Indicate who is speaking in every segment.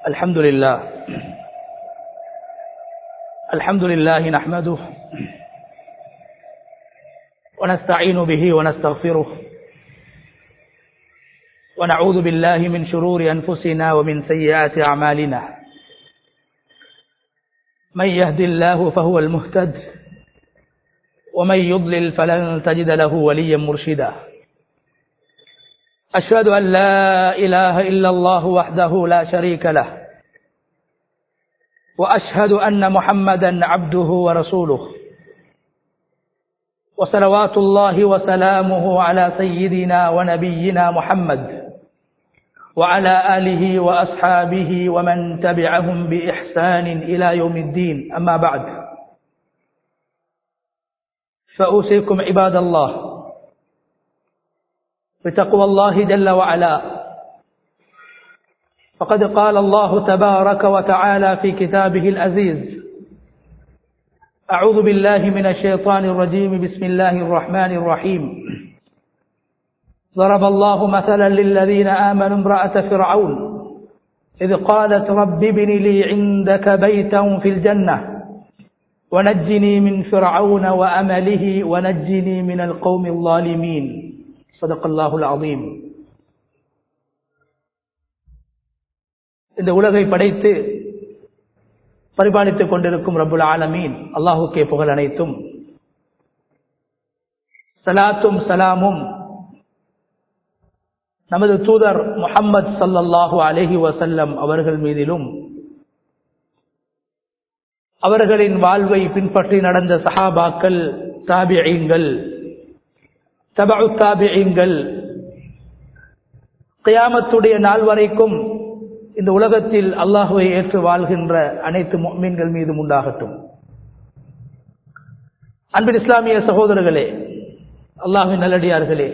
Speaker 1: الحمد لله الحمد لله نحمده ونستعين به ونستغفره ونعوذ بالله من شرور أنفسنا ومن سيئات أعمالنا من يهد الله فهو المهتد ومن يضلل فلن تجد له وليا مرشدا أشهد أن لا إله إلا الله وحده لا شريك له وأشهد أن محمدا عبده ورسوله وصلوات الله وسلامه على سيدنا ونبينا محمد وعلى آله وأصحابه ومن تبعهم بإحسان إلى يوم الدين أما بعد فأوصيكم عباد الله بتقوى الله جل وعلا فقد قال الله تبارك وتعالى في كتابه العزيز أعوذ بالله من الشيطان الرجيم بسم الله الرحمن الرحيم ضرب الله مثلا للذين آمنوا امرأة فرعون إذ قالت رب ابن لي عندك بيتا في الجنة ونجني من فرعون وأمله ونجني من القوم الظالمين صدق الله العظيم இந்த உலகை படைத்து பரிபாலித்துக் கொண்டிருக்கும் ரபுல் ஆலமீன் அல்லாஹுக்கே புகழ் அனைத்தும் சலாத்தும் சலாமும் நமது தூதர் முகம்மது சல்லல்லாஹு அலஹி வசல்லம் அவர்கள் மீதிலும் அவர்களின் வாழ்வை பின்பற்றி நடந்த சஹாபாக்கள் தாபியங்கள் தபு தாபியங்கள் கியாமத்துடைய நாள் வரைக்கும் இந்த உலகத்தில் அல்லாஹுவை ஏற்று வாழ்கின்ற அனைத்து மீன்கள் மீதும் உண்டாகட்டும் அன்பின் இஸ்லாமிய சகோதரர்களே அல்லாஹின் நல்லடியார்களே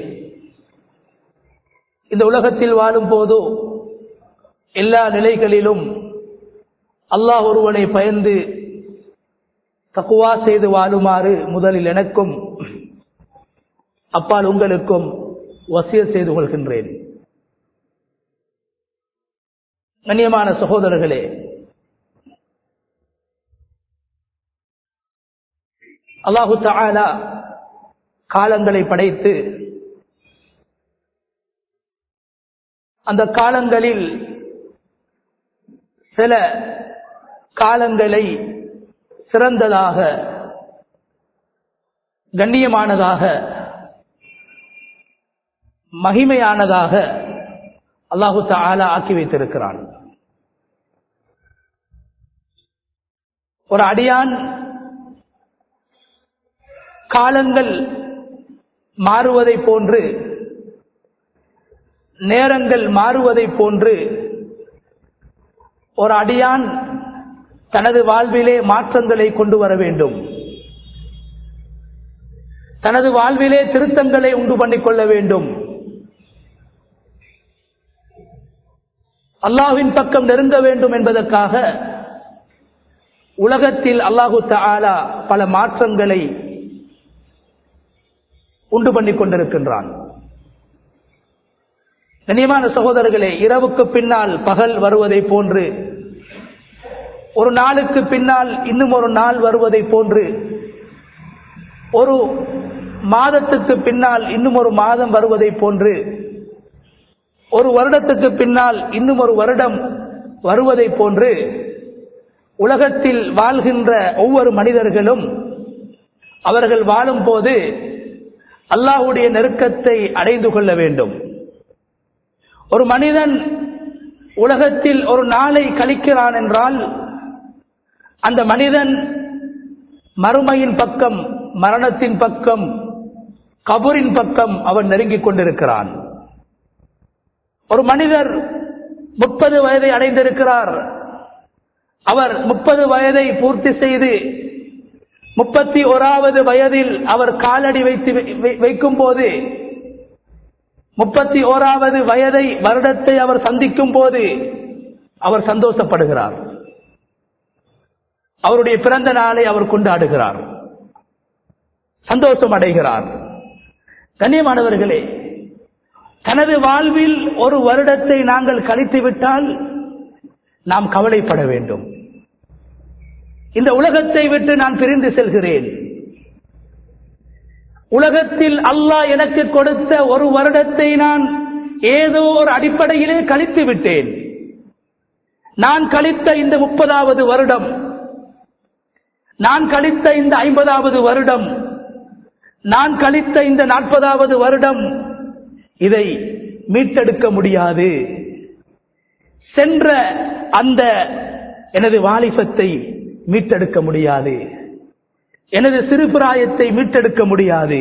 Speaker 1: இந்த உலகத்தில் வாழும் போது எல்லா நிலைகளிலும் அல்லாஹ் ஒருவனை பயந்து தக்குவா செய்து வாழுமாறு முதலில் எனக்கும் அப்பால் உங்களுக்கும் வசிய செய்து கொள்கின்றேன் கண்ணியமான சகோதரர்களே அல்லாஹு தாலா காலங்களை படைத்து அந்த காலங்களில் சில காலங்களை சிறந்ததாக கண்ணியமானதாக மகிமையானதாக அல்லாஹு தாலா ஆக்கி வைத்திருக்கிறான் ஒரு அடியான் காலங்கள் மாறுவதை போன்று நேரங்கள் மாறுவதை போன்று ஒரு அடியான் தனது வாழ்விலே மாற்றங்களை கொண்டு வர வேண்டும் தனது வாழ்விலே திருத்தங்களை உண்டு பண்ணிக் கொள்ள வேண்டும் அல்லாஹின் பக்கம் நெருங்க வேண்டும் என்பதற்காக உலகத்தில் அல்லாஹு தாலா பல மாற்றங்களை உண்டு பண்ணிக் கொண்டிருக்கின்றான் கண்ணியமான சகோதரர்களே இரவுக்கு பின்னால் பகல் வருவதை போன்று ஒரு நாளுக்கு பின்னால் இன்னும் ஒரு நாள் வருவதை போன்று ஒரு மாதத்துக்கு பின்னால் இன்னும் ஒரு மாதம் வருவதை போன்று ஒரு வருடத்துக்கு பின்னால் இன்னும் ஒரு வருடம் வருவதை போன்று உலகத்தில் வாழ்கின்ற ஒவ்வொரு மனிதர்களும் அவர்கள் வாழும் போது அல்லாஹுடைய நெருக்கத்தை அடைந்து கொள்ள வேண்டும் ஒரு மனிதன் உலகத்தில் ஒரு நாளை கழிக்கிறான் என்றால் அந்த மனிதன் மறுமையின் பக்கம் மரணத்தின் பக்கம் கபூரின் பக்கம் அவன் நெருங்கிக் கொண்டிருக்கிறான் ஒரு மனிதர் முப்பது வயதை அடைந்திருக்கிறார் அவர் முப்பது வயதை பூர்த்தி செய்து முப்பத்தி ஓராவது வயதில் அவர் காலடி வைத்து வைக்கும் போது முப்பத்தி ஓராவது வயதை வருடத்தை அவர் சந்திக்கும் போது அவர் சந்தோஷப்படுகிறார் அவருடைய பிறந்த நாளை அவர் கொண்டாடுகிறார் சந்தோஷம் அடைகிறார் கண்ணியமானவர்களே தனது வாழ்வில் ஒரு வருடத்தை நாங்கள் கழித்து விட்டால் நாம் கவலைப்பட வேண்டும் இந்த உலகத்தை விட்டு நான் பிரிந்து செல்கிறேன் உலகத்தில் அல்லாஹ் எனக்கு கொடுத்த ஒரு வருடத்தை நான் ஏதோ ஒரு அடிப்படையிலே கழித்து விட்டேன் நான் கழித்த இந்த முப்பதாவது வருடம் நான் கழித்த இந்த ஐம்பதாவது வருடம் நான் கழித்த இந்த நாற்பதாவது வருடம் இதை மீட்டெடுக்க முடியாது சென்ற அந்த எனது வாலிபத்தை மீட்டெடுக்க முடியாது எனது சிறுபிராயத்தை மீட்டெடுக்க முடியாது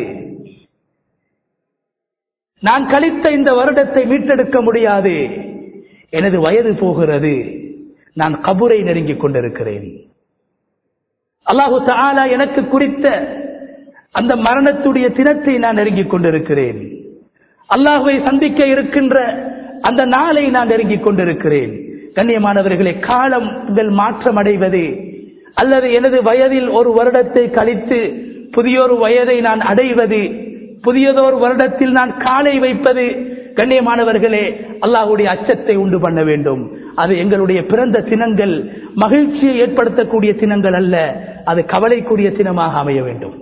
Speaker 1: நான் கழித்த இந்த வருடத்தை மீட்டெடுக்க முடியாது எனது வயது போகிறது நான் கபூரை நெருங்கிக் கொண்டிருக்கிறேன் அல்லாஹு தாலா எனக்கு குறித்த அந்த மரணத்துடைய தினத்தை நான் நெருங்கிக் கொண்டிருக்கிறேன் அல்லாஹுவை சந்திக்க இருக்கின்ற அந்த நாளை நான் நெருங்கிக் கொண்டிருக்கிறேன் கண்ணியமானவர்களே காலம் மாற்றம் அடைவது அல்லது எனது வயதில் ஒரு வருடத்தை கழித்து புதியொரு வயதை நான் அடைவது புதியதோர் வருடத்தில் நான் காலை வைப்பது கண்ணியமானவர்களே அல்லாஹுடைய அச்சத்தை உண்டு பண்ண வேண்டும் அது எங்களுடைய பிறந்த தினங்கள் மகிழ்ச்சியை ஏற்படுத்தக்கூடிய தினங்கள் அல்ல அது கவலைக்குரிய தினமாக அமைய வேண்டும்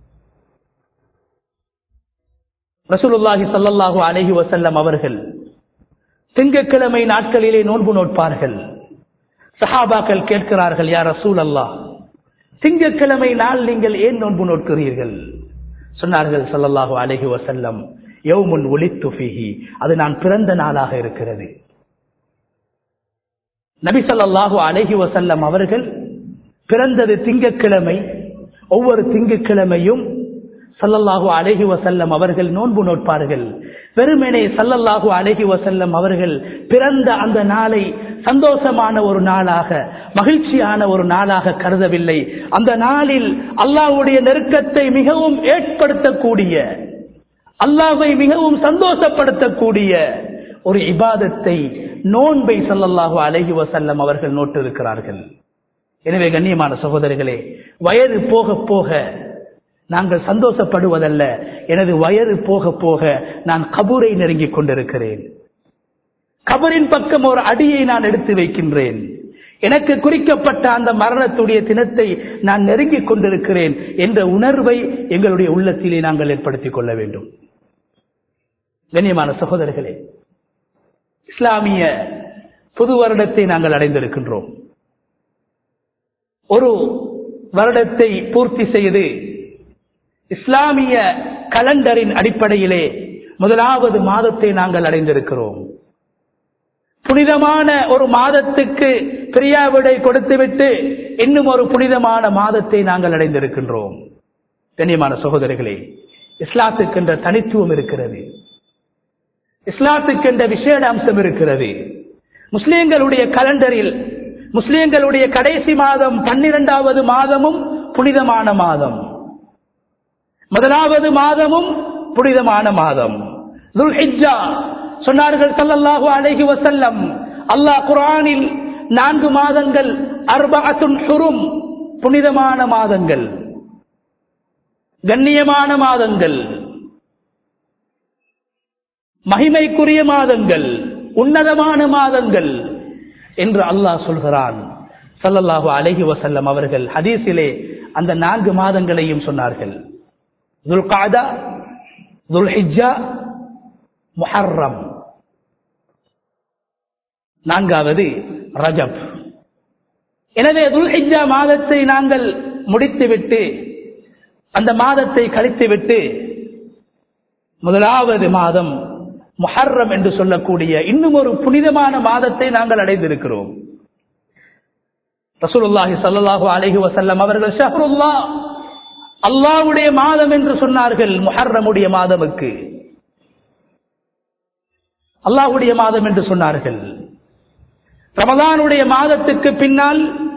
Speaker 1: ரசூலுல்லாஹி சல்லல்லாஹு அலஹி வசல்லம் அவர்கள் திங்கக்கிழமை நாட்களிலே நோன்பு நோட்பார்கள் சஹாபாக்கள் கேட்கிறார்கள் யார் ரசூல் அல்லாஹ் திங்கக்கிழமை நாள் நீங்கள் ஏன் நோன்பு நோட்கிறீர்கள் சொன்னார்கள் சல்லல்லாஹு அலஹி வசல்லம் யௌமுன் ஒளித்து ஃபீஹி அது நான் பிறந்த நாளாக இருக்கிறது நபி ஸல்லல்லாஹு அலைஹி வஸல்லம் அவர்கள் பிறந்தது திங்கட்கிழமை ஒவ்வொரு திங்கட்கிழமையும் சல்லல்லாஹு அலைஹி வசல்லம் அவர்கள் நோன்பு நோட்பார்கள் வெறுமனே சல்லல்லாஹு அலைஹி வசல்லம் அவர்கள் பிறந்த அந்த நாளை சந்தோஷமான ஒரு நாளாக மகிழ்ச்சியான ஒரு நாளாக கருதவில்லை அந்த நாளில் அல்லாஹ்வுடைய நெருக்கத்தை மிகவும் ஏற்படுத்தக்கூடிய அல்லாஹ்வை மிகவும் சந்தோஷப்படுத்தக்கூடிய ஒரு இபாதத்தை நோன்பை சல்லல்லாஹு அலைஹி வசல்லம் அவர்கள் நோட்டிருக்கிறார்கள் எனவே கண்ணியமான சகோதரர்களே வயது போக போக நாங்கள் சந்தோஷப்படுவதல்ல எனது வயது போக போக நான் கபூரை நெருங்கிக் கொண்டிருக்கிறேன் கபரின் பக்கம் ஒரு அடியை நான் எடுத்து வைக்கின்றேன் எனக்கு குறிக்கப்பட்ட அந்த மரணத்துடைய தினத்தை நான் நெருங்கிக் கொண்டிருக்கிறேன் என்ற உணர்வை எங்களுடைய உள்ளத்திலே நாங்கள் ஏற்படுத்திக் கொள்ள வேண்டும் கண்ணியமான சகோதரர்களே இஸ்லாமிய புது வருடத்தை நாங்கள் அடைந்திருக்கின்றோம் ஒரு வருடத்தை பூர்த்தி செய்து இஸ்லாமிய கலண்டரின் அடிப்படையிலே முதலாவது மாதத்தை நாங்கள் அடைந்திருக்கிறோம் புனிதமான ஒரு மாதத்துக்கு பிரியாவிடை கொடுத்துவிட்டு இன்னும் ஒரு புனிதமான மாதத்தை நாங்கள் அடைந்திருக்கின்றோம் கண்ணியமான சகோதரர்களே இஸ்லாத்துக்கென்ற தனித்துவம் இருக்கிறது இஸ்லாத்துக்கென்ற விசேட அம்சம் இருக்கிறது முஸ்லிம்களுடைய கலண்டரில் முஸ்லிம்களுடைய கடைசி மாதம் பன்னிரெண்டாவது மாதமும் புனிதமான மாதம் முதலாவது மாதமும் புனிதமான மாதம் துல்ஹிஜா சொன்னார்கள் சல்லல்லாஹு அலைஹி வசல்லம் அல்லாஹ் குரானில் நான்கு மாதங்கள் அர்பஅத்துன் ஹுரும் புனிதமான மாதங்கள் கண்ணியமான மாதங்கள் மகிமைக்குரிய மாதங்கள் உன்னதமான மாதங்கள் என்று அல்லாஹ் சொல்கிறான் சல்லல்லாஹு அலைஹி வசல்லம் அவர்கள் ஹதீஸிலே அந்த நான்கு மாதங்களையும் சொன்னார்கள் துல்காதா துல்ஹிஜா முஹர்ரம் நான்காவது ரஜப் எனவே துல்ஹிஜா மாதத்தை நாங்கள் முடித்துவிட்டு அந்த மாதத்தை கழித்துவிட்டு முதலாவது மாதம் முஹர்ரம் என்று சொல்லக்கூடிய இன்னும் ஒரு புனிதமான மாதத்தை நாங்கள் அடைந்திருக்கிறோம் ரசூலுல்லாஹி சல்லாஹூ அலஹி வசல்லம் அவர்கள் ஷஹருல்லா அல்லாவுடைய மாதம் என்று சொன்னார்கள் முஹர்ரமுடைய மாதமுக்கு அல்லாஹுடைய மாதம் என்று சொன்னார்கள் ரமதானுடைய மாதத்துக்கு பின்னால்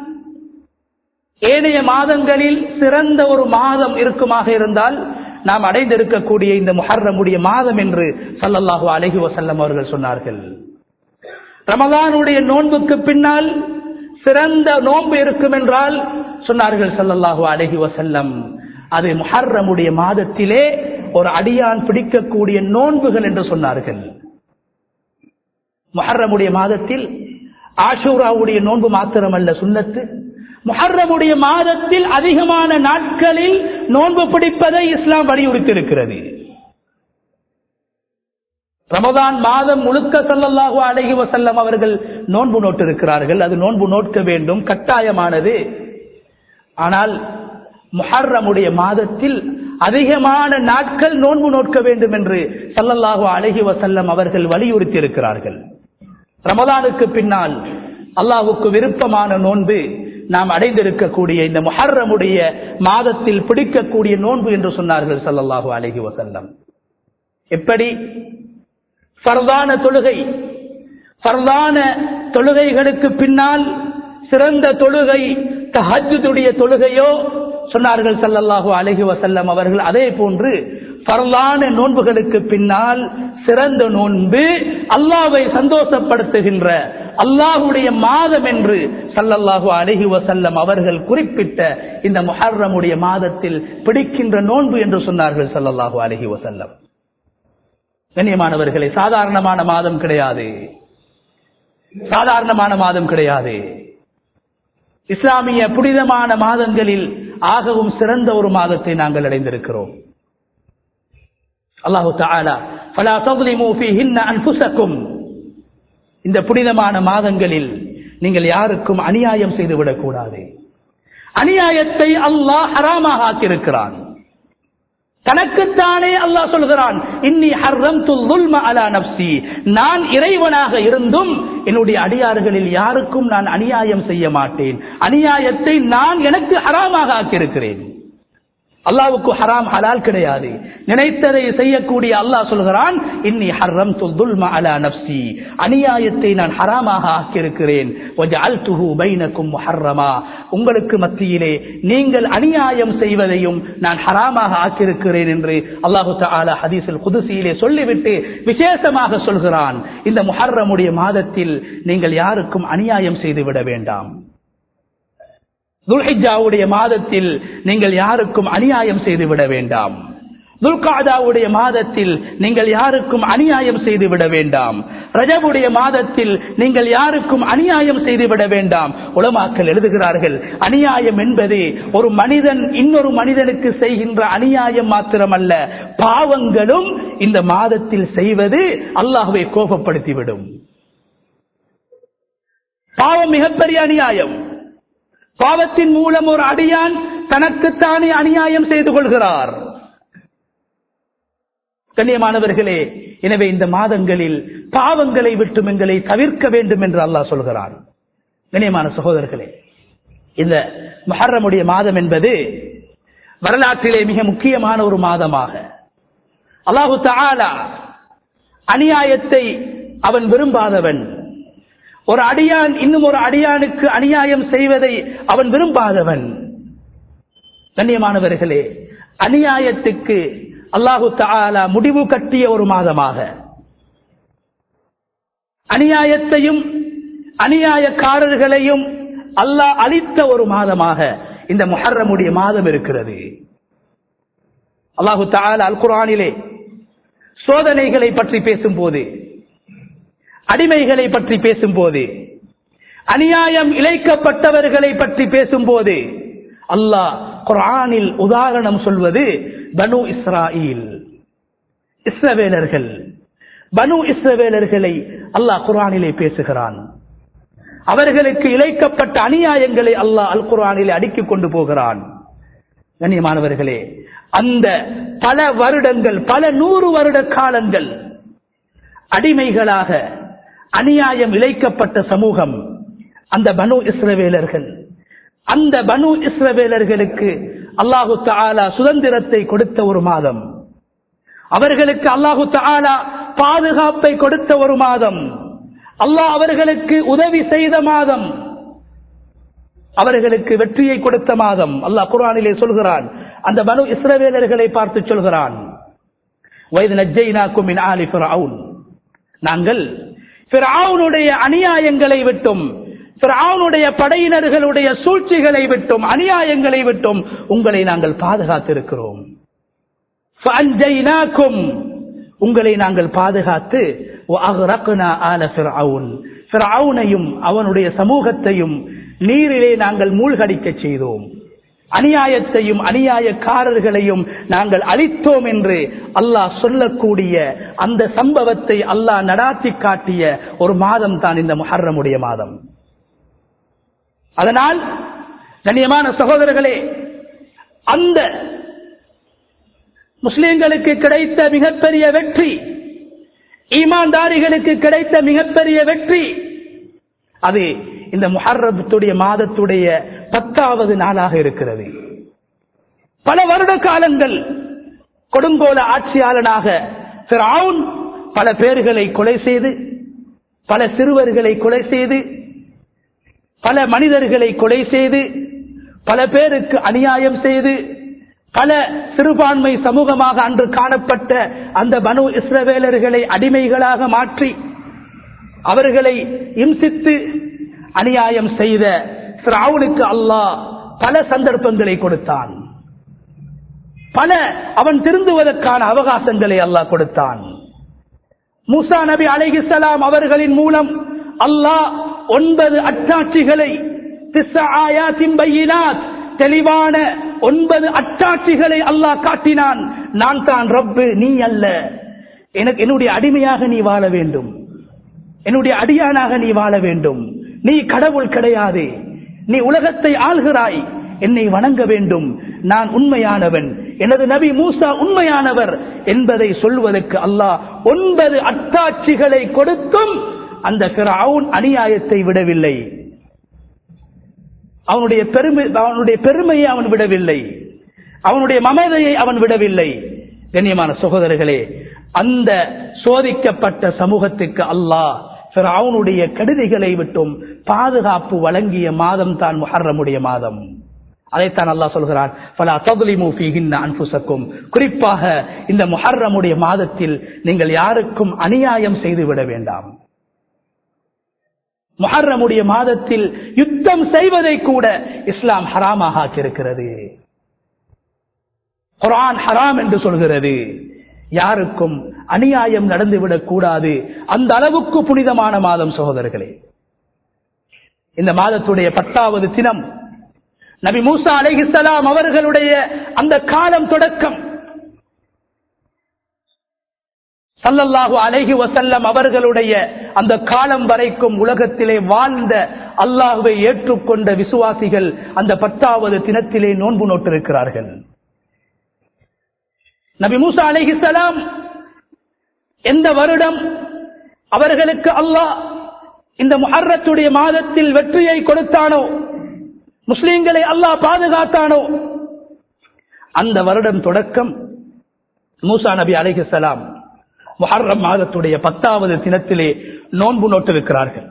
Speaker 1: ஏனைய மாதங்களில் சிறந்த ஒரு மாதம் இருக்குமாக இருந்தால் நாம் அடைந்திருக்கக்கூடிய இந்த முஹர்ரமுடைய மாதம் என்று சல்லல்லாஹு அலஹி வசல்லம் அவர்கள் சொன்னார்கள் ரமதானுடைய நோன்புக்கு பின்னால் சிறந்த நோன்பு இருக்கும் என்றால் சொன்னார்கள் சல்லல்லாஹு அலஹி வசல்லம் அது முஹர்ரமுடைய மாதத்திலே ஒரு அடியான் பிடிக்கக்கூடிய நோன்புகள் என்று சொன்னார்கள் முஹர்ரமுடைய மாதத்தில் ஆஷூராவுடைய நோன்பு மாத்திரமல்ல சுன்னத்து முஹர்ரமுடைய மாதத்தில் அதிகமான நாட்களில் நோன்பு பிடிப்பதை இஸ்லாம் வலியுறுத்தி இருக்கிறது ரமதான் மாதம் முழுக்க சல்லல்லாஹு அலைஹி வசல்லம் அவர்கள் நோன்பு நோட்டிருக்கிறார்கள் அது நோன்பு நோட்க வேண்டும் கட்டாயமானது ஆனால் முஹர்ரமுடைய மாதத்தில் அதிகமான நாட்கள் நோன்பு நோட்க வேண்டும் என்று சல்லல்லாஹு அலைஹி வசல்லம் அவர்கள் வலியுறுத்தி இருக்கிறார்கள் ரமதானுக்கு பின்னால் அல்லாஹுக்கு விருப்பமான நோன்பு நாம் அடைந்திருக்கக்கூடிய இந்த முஹர்ரமுடைய மாதத்தில் பிடிக்கக்கூடிய நோன்பு என்று சொன்னார்கள் சல்லல்லாஹு அலைஹி வசல்லம் எப்படி ஃபர்தான தொழுகை ஃபர்தான தொழுகைகளுக்கு பின்னால் சிறந்த தொழுகை தஹஜுடைய தொழுகையோ சொன்னார்கள் சல்லல்லாஹு அலஹி வசல்லம் அவர்கள் அதே போன்று பரலான நோன்புகளுக்கு பின்னால் சிறந்த நோன்பு அல்லாவை சந்தோஷப்படுத்துகின்ற அல்லாஹுடைய மாதம் என்று சல்லல்லாஹு அலஹி வசல்லம் அவர்கள் குறிப்பிட்ட இந்த முஹர்ரமுடைய மாதத்தில் பிடிக்கின்ற நோன்பு என்று சொன்னார்கள் சல்லல்லாஹு அலஹி வசல்லம் கண்ணியமானவர்களே சாதாரணமான மாதம் கிடையாது சாதாரணமான மாதம் கிடையாது இஸ்லாமிய புனிதமான மாதங்களில் ஆகவும் சிறந்த ஒரு மாதத்தை நாங்கள் அடைந்திருக்கிறோம் அல்லாஹு தாலா ஃபலா தظلموا فيهن انفسكم இந்த புனிதமான மாதங்களில் நீங்கள் யாருக்கும் அநியாயம் செய்துவிடக் கூடாது அநியாயத்தை அல்லாஹ் ஹராமாக ஆக்கியிருக்கிறான் தனக்குத்தானே அல்லாஹ் சொல்கிறான் இன்னி ஹர்ரம் அலா நப்சி நான் இறைவனாக இருந்தும் என்னுடைய அடியார்களில் யாருக்கும் நான் அநியாயம் செய்ய மாட்டேன் அநியாயத்தை நான் எனக்கு ஹராமாக ஆக்கியிருக்கிறேன் அல்லாவுக்கு ஹராம் ஹலால் கிடையாது நினைத்ததை செய்யக்கூடிய அல்லாஹ் சொல்கிறான் இன்னி ஹர்ரம் துல்மா அலா நப்சி அநியாயத்தை நான் ஹராமாக ஆக்கியிருக்கிறேன் பைனக்கும் ஹர்ரமா உங்களுக்கு மத்தியிலே நீங்கள் அநியாயம் செய்வதையும் நான் ஹராமாக ஆக்கியிருக்கிறேன் என்று அல்லாஹு தாலா ஹதீஸில் குதிசியிலே சொல்லிவிட்டு விசேஷமாக சொல்கிறான் இந்த முஹர்ரமுடைய மாதத்தில் நீங்கள் யாருக்கும் அநியாயம் செய்துவிட வேண்டாம் துல்ஹிஜாவுடைய மாதத்தில் நீங்கள் யாருக்கும் அநியாயம் செய்துவிட வேண்டாம் துல்காதாவுடைய மாதத்தில் நீங்கள் யாருக்கும் அநியாயம் செய்துவிட வேண்டாம் ரஜபுடைய மாதத்தில் நீங்கள் யாருக்கும் அநியாயம் செய்துவிட வேண்டாம் உலமாக்கள் எழுதுகிறார்கள் அநியாயம் என்பது ஒரு மனிதன் இன்னொரு மனிதனுக்கு செய்கின்ற அநியாயம் மாத்திரமல்ல பாவங்களும் இந்த மாதத்தில் செய்வது அல்லாஹுவை கோபப்படுத்திவிடும் பாவம் மிகப்பெரிய அநியாயம் பாவத்தின் மூலம் ஒரு அடியான் தனக்குத்தானே அநியாயம் செய்து கொள்கிறார் கண்ணியமானவர்களே எனவே இந்த மாதங்களில் பாவங்களை விட்டு எங்களை தவிர்க்க வேண்டும் என்று அல்லாஹ் சொல்கிறான் கண்ணியமான சகோதரர்களே இந்த மஹர்ரமுடைய மாதம் என்பது வரலாற்றிலே மிக முக்கியமான ஒரு மாதமாக அல்லாஹு தாலா அநியாயத்தை அவன் விரும்பாதவன் ஒரு அடியான் இன்னும் ஒரு அடியானுக்கு அநியாயம் செய்வதை அவன் விரும்பாதவன் கண்ணியமானவர்களே அநியாயத்துக்கு அல்லாஹு தாலா முடிவு கட்டிய ஒரு மாதமாக அநியாயத்தையும் அநியாயக்காரர்களையும் அல்லாஹ் அளித்த ஒரு மாதமாக இந்த முஹர்ரமுடைய மாதம் இருக்கிறது அல்லாஹு தாலா அல் குரானிலே சோதனைகளை பற்றி பேசும்போது அடிமைகளை பற்றி பேசும்போது அநியாயம் இழைக்கப்பட்டவர்களை பற்றி பேசும்போது அல்லாஹ் குரானில் உதாரணம் சொல்வது பனு இஸ்ராயில் இஸ்ரவேலர்கள் பனு இஸ்ரவேலர்களை அல்லாஹ் குரானிலே பேசுகிறான் அவர்களுக்கு இழைக்கப்பட்ட அநியாயங்களை அல்லாஹ் அல் குரானிலே அடுக்கிக் கொண்டு போகிறான் கண்ணியமானவர்களே அந்த பல வருடங்கள் பல நூறு வருட காலங்கள் அடிமைகளாக அநியாயம் இழைக்கப்பட்ட சமூகம் அந்த பனு இஸ்ரவேலர்கள் அந்த பனு இஸ்ரவேலர்களுக்கு அல்லாஹு தாலா சுதந்திரத்தை கொடுத்த ஒரு மாதம் அவர்களுக்கு அல்லாஹு தாலா பாதுகாப்பை கொடுத்த ஒரு மாதம் அல்லாஹ் அவர்களுக்கு உதவி செய்த மாதம் அவர்களுக்கு வெற்றியை கொடுத்த மாதம் அல்லாஹ் குரானிலே சொல்கிறான் அந்த பனு இஸ்ரவேலர்களை பார்த்து சொல்கிறான் வயது நஜ்ஜைனாக்கும் ஆலி ஃபிரவுன் நாங்கள் ஃபிரவுனுடைய அநியாயங்களை விட்டும் ஃபிரவுனுடைய படையினர்களுடைய சூழ்ச்சிகளை விட்டும் அநியாயங்களை விட்டும் உங்களை நாங்கள் பாதுகாத்திருக்கிறோம் உங்களை நாங்கள் பாதுகாத்து ஃபிரௌனையும் அவனுடைய சமூகத்தையும் நீரிலே நாங்கள் மூழ்கடிக்க செய்தோம் அநியாயத்தையும் அநியாயக்காரர்களையும் நாங்கள் அழித்தோம் என்று அல்லாஹ் சொல்லக்கூடிய அந்த சம்பவத்தை அல்லாஹ் நடாத்தி காட்டிய ஒரு மாதம் தான் இந்த முஹர்ரமுடைய மாதம் அதனால் கண்ணியமான சகோதரர்களே அந்த முஸ்லிம்களுக்கு கிடைத்த மிகப்பெரிய வெற்றி ஈமான்தாரிகளுக்கு கிடைத்த மிகப்பெரிய வெற்றி அது இந்த முஹர்ரத்துடைய மாதத்துடைய பத்தாவது நாளாக இருக்கிறது பல வருட காலங்கள் கொடுங்கோல ஆட்சியாளனாக ஃபிரௌன் பல பேர்களை கொலை செய்து பல சிறுவர்களை கொலை செய்து பல மனிதர்களை கொலை செய்து பல பேருக்கு அநியாயம் செய்து பல சிறுபான்மை சமூகமாக அன்று காணப்பட்ட அந்த பனு இஸ்ரவேலர்களை அடிமைகளாக மாற்றி அவர்களை இம்சித்து அநியாயம் செய்த ஃபிரௌனுக்கு அல்லாஹ் பல சந்தர்ப்பங்களை கொடுத்தான் பல அவன் திருந்துவதற்கான அவகாசங்களை அல்லாஹ் கொடுத்தான் மூசா நபி அலைஹிஸ்ஸலாம் அவர்களின் மூலம் அல்லாஹ் ஒன்பது அட்டாட்சிகளை தெளிவான ஒன்பது அட்டாட்சிகளை அல்லாஹ் காட்டினான் நான் தான் ரப்பு நீ அல்ல எனக்கு என்னுடைய அடிமையாக நீ வாழ வேண்டும் என்னுடைய அடியானாக நீ வாழ வேண்டும் நீ கடவுள் கிடையாது நீ உலகத்தை ஆள்கிறாய் என்னை வணங்க வேண்டும் நான் உண்மையானவன் எனது நபி மூசா உண்மையானவர் என்பதை சொல்வதற்கு அல்லாஹ் ஒன்பது அத்தாட்சிகளை கொடுத்தும் அந்த ஃபிரௌன் அநியாயத்தை விடவில்லை அவனுடைய பெருமை அவனுடைய பெருமையை அவன் விடவில்லை அவனுடைய மமதையை அவன் விடவில்லை கண்ணியமான சகோதரர்களே அந்த சோதிக்கப்பட்ட சமூகத்துக்கு அல்லாஹ் அவனுடைய கடுதிகளை விட்டும் பாதுகாப்பு வழங்கிய மாதம் தான் முஹர்ரமுடைய மாதம் அதைத்தான் அல்லாஹ் சொல்கிறான் பல தகுலிமு அன்புசக்கும் குறிப்பாக இந்த முஹர்ரமுடைய மாதத்தில் நீங்கள் யாருக்கும் அநியாயம் செய்துவிட வேண்டாம் முஹர்ரமுடைய மாதத்தில் யுத்தம் செய்வதை கூட இஸ்லாம் ஹராமாக ஆக்கியிருக்கிறது குரான் ஹராம் என்று சொல்கிறது யாருக்கும் அநியாயம் நடந்துவிடக் கூடாது அந்த அளவுக்கு புனிதமான மாதம் சகோதரர்களே இந்த மாதத்துடைய பத்தாவது தினம் நபி மூசா அலைஹிஸ்ஸலாம் அவர்களுடைய அந்த காலம் தொடக்கம் சல்லல்லாஹு அலைஹி வசல்லம் அவர்களுடைய அந்த காலம் வரைக்கும் உலகத்திலே வாழ்ந்த அல்லாஹுவை ஏற்றுக்கொண்ட விசுவாசிகள் அந்த பத்தாவது தினத்திலே நோன்பு நோட்டிருக்கிறார்கள் நபி மூசா அலைஹிஸ்ஸலாம் எந்த வருடம் அவர்களுக்கு அல்லாஹ் இந்த முஹர்ரத்துடைய மாதத்தில் வெற்றியை கொடுத்தானோ முஸ்லிம்களை அல்லாஹ் பாதுகாத்தானோ அந்த வருடம் தொடக்கம் மூசா நபி அலைஹிஸ்ஸலாம் முஹர்ரம் மாதத்துடைய பத்தாவது தினத்திலே நோன்பு நோட்டிருக்கிறார்கள்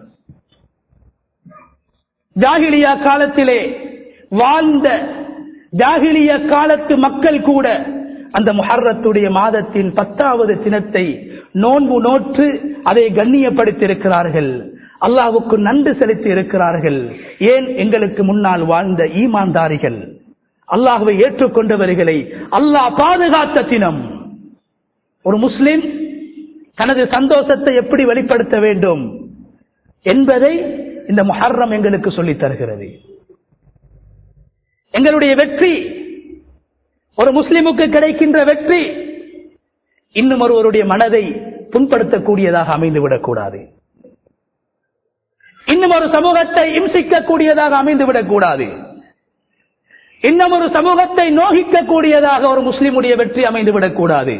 Speaker 1: ஜாகிலியா காலத்திலே வாழ்ந்த ஜாகிலிய காலத்து மக்கள் கூட அந்த முஹர்ரத்துடைய மாதத்தின் பத்தாவது தினத்தை நோன்பு நோற்று அதை கண்ணியப்படுத்தியிருக்கிறார்கள் அல்லாவுக்கு நன்றி செலுத்தி இருக்கிறார்கள் ஏன் எங்களுக்கு முன்னால் வாழ்ந்த ஈமான்தாரிகள் அல்லாஹுவை ஏற்றுக்கொண்டவர்களை அல்லாஹ் பாதுகாத்த தினம் ஒரு முஸ்லிம் தனது சந்தோஷத்தை எப்படி வெளிப்படுத்த வேண்டும் என்பதை இந்த முஹர்ரம் எங்களுக்கு சொல்லித் தருகிறது எங்களுடைய வெற்றி ஒரு முஸ்லிமுக்கு கிடைக்கின்ற வெற்றி இன்னும் ஒருவருடைய மனதை புண்படுத்தக்கூடியதாக அமைந்துவிடக் கூடாது இன்னும் ஒரு சமூகத்தை இம்சிக்கக்கூடியதாக அமைந்துவிடக் கூடாது இன்னும் ஒரு சமூகத்தை நோகிக்கக்கூடியதாக ஒரு முஸ்லிமுடைய வெற்றி அமைந்துவிடக் கூடாது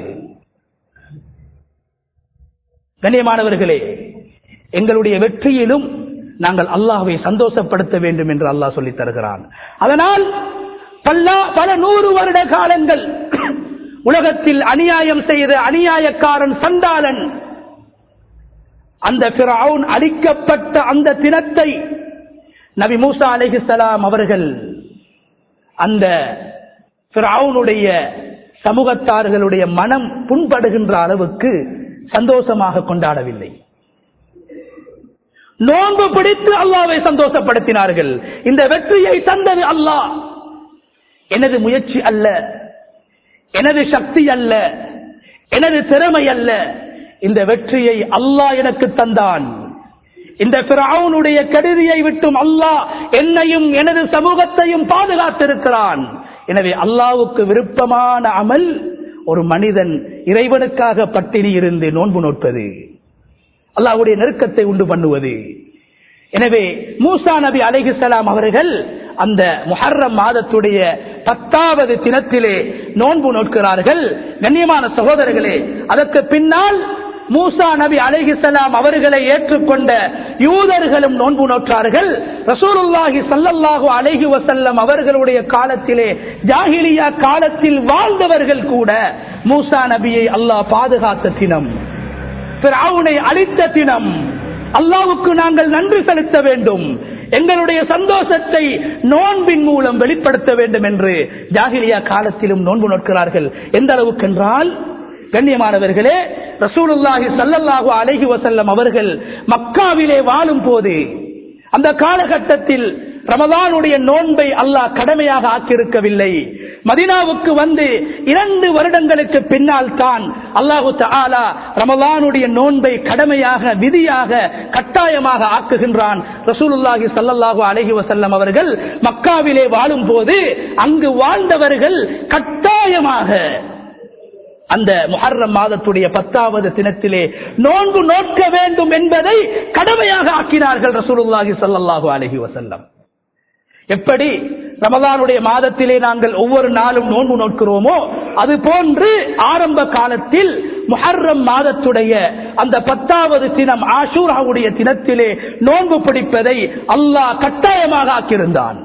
Speaker 1: கண்ணியமானவர்களே எங்களுடைய வெற்றியிலும் நாங்கள் அல்லாஹுவை சந்தோஷப்படுத்த வேண்டும் என்று அல்லாஹ் சொல்லித் தருகிறான் அதனால் பல்லா- பல நூறு வருட காலங்கள் உலகத்தில் அநியாயம் செய்த அநியாயக்காரன் சண்டாளன் அந்த பிறவுன் அளிக்கப்பட்ட அந்த தினத்தை நபி மூசா அலைஹிஸ்ஸலாம் அவர்கள் அந்த பிறவுனுடைய சமூகத்தார்களுடைய மனம் புண்படுகின்ற அளவுக்கு சந்தோஷமாக கொண்டாடவில்லை நோன்பு பிடித்து அல்லாவை சந்தோஷப்படுத்தினார்கள் இந்த வெற்றியை தந்தது அல்லாஹ் எனது முயற்சி அல்ல எனது சக்தி அல்ல எனது திறமை அல்ல இந்த வெற்றியை அல்லாஹ் எனக்கு தந்தான் இந்த பிராவுனுடைய கருதியை விட்டும் அல்லாஹ் என்னையும் எனது சமூகத்தையும் பாதுகாத்திருக்கிறான் எனவே அல்லாவுக்கு விருப்பமான அமல் ஒரு மனிதன் இறைவனுக்காக பட்டினி இருந்து நோன்பு நோட்பது அல்லாஹ்வுடைய நெருக்கத்தை உண்டு பண்ணுவது எனவே மூசா நபி அலைஹிஸ்ஸலாம் அவர்கள் அந்த முஹர்ரம் மாதத்துடைய பத்தாவது தினத்திலே நோன்பு நோட்கிறார்கள் கண்ணியமான சகோதரர்களே அதற்கு பின்னால் மூசா நபி அலைஹிஸ்ஸலாம் அவர்களை ஏற்றுக்கொண்ட யூதர்களும் நோன்பு நோற்றார்கள் ரசூலுல்லாஹி ஸல்லல்லாஹு அலைஹி வஸல்லம் அவர்களுடைய காலத்திலே ஜாஹிலியா காலத்தில் வாழ்ந்தவர்கள் கூட மூசா நபியை அல்லாஹ் பாதுகாத்த தினம் பிறவுனை அழித்த தினம் அல்லாவுக்கு நாங்கள் நன்றி செலுத்த வேண்டும் எங்களுடைய சந்தோஷத்தை நோன்பின் மூலம் வெளிப்படுத்த வேண்டும் என்று ஜாகிலியா காலத்திலும் நோன்பு நோக்கிறார்கள் எந்த அளவுக்கு என்றால் கண்ணியமானவர்களே ரசூலுல்லாஹி சல்லல்லாஹு அலைஹி வசல்லம் அவர்கள் மக்காவிலே வாழும் போது அந்த காலகட்டத்தில் ரமதானுடைய நோன்பை அல்லாஹ் கடமையாக ஆக்கியிருக்கவில்லை மதினாவுக்கு வந்து இரண்டு வருடங்களுக்கு பின்னால் தான் அல்லாஹு தாலா ரமதானுடைய நோன்பை கடமையாக விதியாக கட்டாயமாக ஆக்குகின்றான் ரசூலுல்லாஹி சல்லல்லாஹு அலஹி வசல்லம் அவர்கள் மக்காவிலே வாழும் போது அங்கு வாழ்ந்தவர்கள் கட்டாயமாக அந்த முஹர்ரம் மாதத்துடைய பத்தாவது தினத்திலே நோன்பு நோக்க வேண்டும் என்பதை கடமையாக ஆக்கினார்கள் ரசூலுல்லாஹி சல்லல்லாஹு அலஹி வசல்லம் எப்படி ரமதானுடைய மாதத்திலே நாங்கள் ஒவ்வொரு நாளும் நோன்பு நோக்கிறோமோ அது போன்று ஆரம்ப காலத்தில் முஹர்ரம் மாதத்துடைய அந்த பத்தாவது தினம் ஆஷூராவுடைய தினத்திலே நோன்பு பிடிப்பதை அல்லாஹ் கட்டாயமாக ஆக்கியிருந்தான்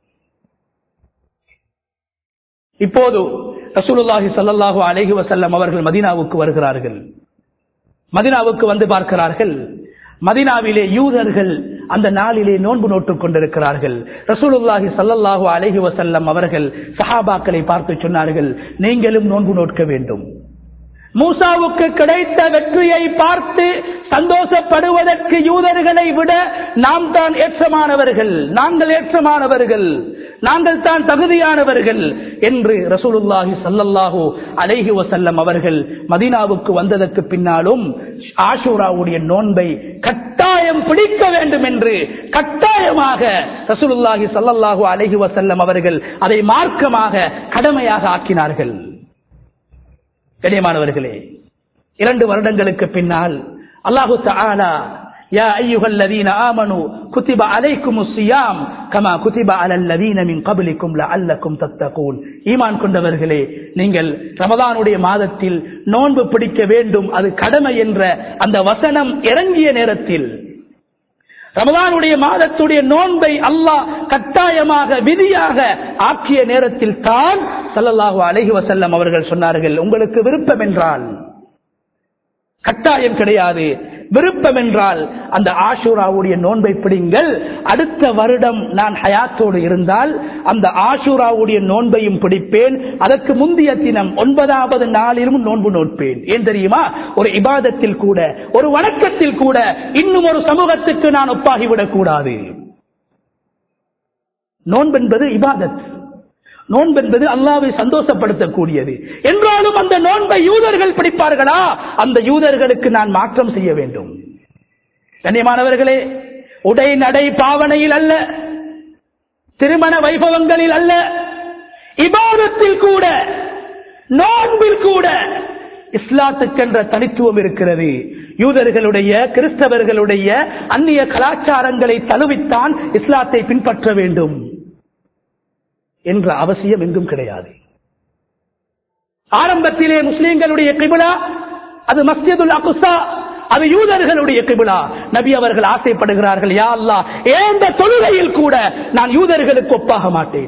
Speaker 1: இப்போது ரசூலுல்லாஹி சல்லாஹூ அலஹி வசல்லம் அவர்கள் மதினாவுக்கு வருகிறார்கள் மதினாவுக்கு வந்து பார்க்கிறார்கள் மதினாவிலே யூதர்கள் அந்த நாளிலே நோன்பு நோட்டுக் கொண்டிருக்கிறார்கள் ரசூலுல்லாஹி சல்லல்லாஹு அலஹி வசல்லம் அவர்கள் சஹாபாக்களை பார்த்து சொன்னார்கள் நீங்களும் நோன்பு நோட்க வேண்டும் மூசாவுக்கு கிடைத்த வெற்றியை பார்த்து சந்தோஷப்படுவதற்கு யூதர்களை விட நாம் தான் ஏற்றமானவர்கள் நாங்கள் ஏற்றமானவர்கள் நாங்கள் தான் தகுதியானவர்கள் என்று ரசூலுல்லாஹி சல்லல்லாஹு அலைஹி வசல்லம் அவர்கள் மதீனாவுக்கு வந்ததற்கு பின்னாலும் ஆஷூராவுடைய நோன்பை கட்டாயம் பிடிக்க வேண்டும் என்று கட்டாயமாக ரசூலுல்லாஹி சல்லல்லாஹு அலைஹி வசல்லம் அவர்கள் அதை மார்க்கமாக கடமையாக ஆக்கினார்கள் கண்ணியமானவர்களே இரண்டு வருடங்களுக்கு பின்னால் அல்லாஹு தாலா يا أيها الذين آمنوا كتب عليكم الصيام كما كتب على الذين من قبلكم لعلكم تتقون ஈமான் கொண்டவர்களே நீங்கள் ரமதானுடைய மாதத்தில் நோன்பு பிடிக்க வேண்டும் அது கடமை என்ற அந்த வசனம் இறங்கிய நேரத்தில் ரமதானுடைய மாதத்துடைய நோன்பை அல்லாஹ் கட்டாயமாக விதியாக ஆக்கிய நேரத்தில் தான் சல்லல்லாஹு அலஹி வசல்லம் அவர்கள் சொன்னார்கள் உங்களுக்கு விருப்பம் என்றால் கட்டாயம் கிடையாது விருப்பம் என்றால் அந்த ஆஷூராவுடைய நோன்பை பிடிங்கள் அடுத்த வருடம் நான் ஹயாத்தோடு இருந்தால் அந்த ஆஷூராவுடைய நோன்பையும் பிடிப்பேன் அதற்கு முந்தைய தினம் ஒன்பதாவது நாளிலும் நோன்பு நோட்பேன் ஏன் தெரியுமா ஒரு இபாதத்தில் கூட ஒரு வணக்கத்தில் கூட இன்னும் ஒரு சமூகத்துக்கு நான் ஒப்பாகிவிடக் கூடாது நோன்பென்பது இபாதத் நோன்பென்பது அல்லாவை சந்தோஷப்படுத்தக்கூடியது என்றாலும் அந்த நோன்பை யூதர்கள் பிடிப்பார்களா அந்த யூதர்களுக்கு நான் மாற்றம் செய்ய வேண்டும் கண்ணியமானவர்களே உடை நடை பாவனையில் அல்ல திருமண வைபவங்களில் அல்ல இபாதத்தில் கூட நோன்பில் கூட இஸ்லாத்துக்கென்ற தனித்துவம் இருக்கிறது யூதர்களுடைய கிறிஸ்தவர்களுடைய அந்நிய கலாச்சாரங்களை தழுவித்தான் இஸ்லாத்தை பின்பற்ற வேண்டும் என்ற அவசியம் எங்கும் கிடையாது ஆரம்பத்திலே முஸ்லிம்களுடைய கிபிலா அது மஸ்ஜிதுல் அகுசா அது யூதர்களுடைய கிபிலா நபி அவர்கள் ஆசைப்படுகிறார்கள் யா அல்லா ஏந்த தொழுகையில் கூட நான் யூதர்களுக்கு ஒப்பாக மாட்டேன்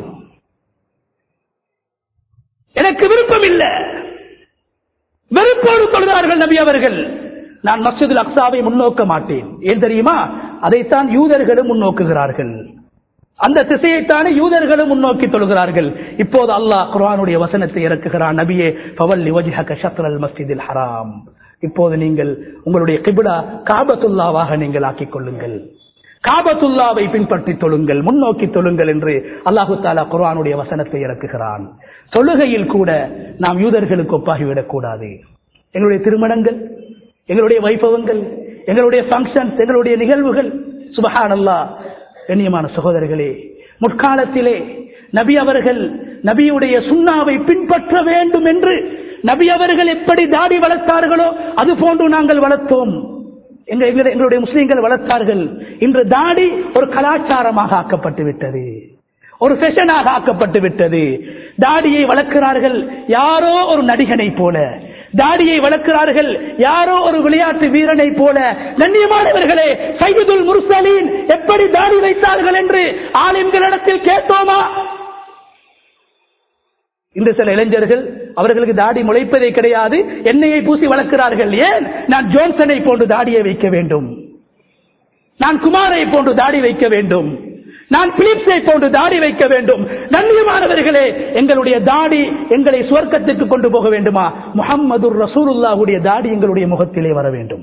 Speaker 1: எனக்கு விருப்பம் இல்லை வெறுப்போடு தொழுகிறார்கள் நபி அவர்கள் நான் மஸ்ஜிதுல் அக்சாவை முன்னோக்க மாட்டேன் ஏன் தெரியுமா அதைத்தான் யூதர்களும் முன்னோக்குகிறார்கள் அந்த திசையைத்தானே யூதர்களும் முன்னோக்கி தொழுகிறார்கள் இப்போது அல்லாஹ் குரானுடைய வசனத்தை இறக்குகிறான் நபியே பவல்லி வஜ்ஹக ஷத்ரல் மஸ்ஜிதில் ஹராம் இப்போது நீங்கள் உங்களுடைய கிபிலா காபத்துல்லாவாக நீங்கள் ஆக்கிக் கொள்ளுங்கள் காபத்துல்லாவை பின்பற்றி தொழுங்கள் முன்னோக்கி தொழுங்கள் என்று அல்லாஹு தாலா குரானுடைய வசனத்தை இறக்குகிறான் தொழுகையில் கூட நாம் யூதர்களுக்கு ஒப்பாகிவிடக் கூடாது எங்களுடைய திருமணங்கள் எங்களுடைய வைபவங்கள் எங்களுடைய ஃபங்க்ஷன்ஸ் எங்களுடைய நிகழ்வுகள் சுபஹானல்லா கண்ணியமான சகோதரர்களே முற்காலத்திலே நபி அவர்கள் நபியுடைய சுண்ணாவை பின்பற்ற வேண்டும் என்று நபி அவர்கள் எப்படி தாடி வளர்த்தார்களோ அது போன்று நாங்கள் வளர்த்தோம் எங்க எங்க- எங்களுடைய முஸ்லீம்கள் வளர்த்தார்கள் இன்று தாடி ஒரு கலாச்சாரமாக ஆக்கப்பட்டு விட்டது ஒரு ஃபெஷனாக ஆக்கப்பட்டு விட்டது தாடியை வளர்க்கிறார்கள் யாரோ ஒரு நடிகனை போல தாடியை வளர்க்கிறார்கள் யாரோ ஒரு விளையாட்டு வீரனை போல கண்ணியமானவர்களே சையதுல் முர்சலீன் எப்படி தாடி வைத்தார்கள் என்று ஆலிம்களிடத்தில் கேட்டோமா இன்று சில இளைஞர்கள் அவர்களுக்கு தாடி முளைப்பதே கிடையாது எண்ணெயை பூசி வளர்க்கிறார்கள் ஏன் நான் ஜோன்சனை போன்று தாடியை வைக்க வேண்டும் நான் குமாரை போன்று தாடி வைக்க வேண்டும் நான் பிலிப்ஸை போன்று தாடி வைக்க வேண்டும் கண்ணியமானவர்களே எங்களுடைய தாடி எங்களை சுவர்க்கத்துக்கு கொண்டு போக வேண்டுமா முகம்மது ரசூலுல்லாஹுடைய தாடி எங்களுடைய முகத்திலே வர வேண்டும்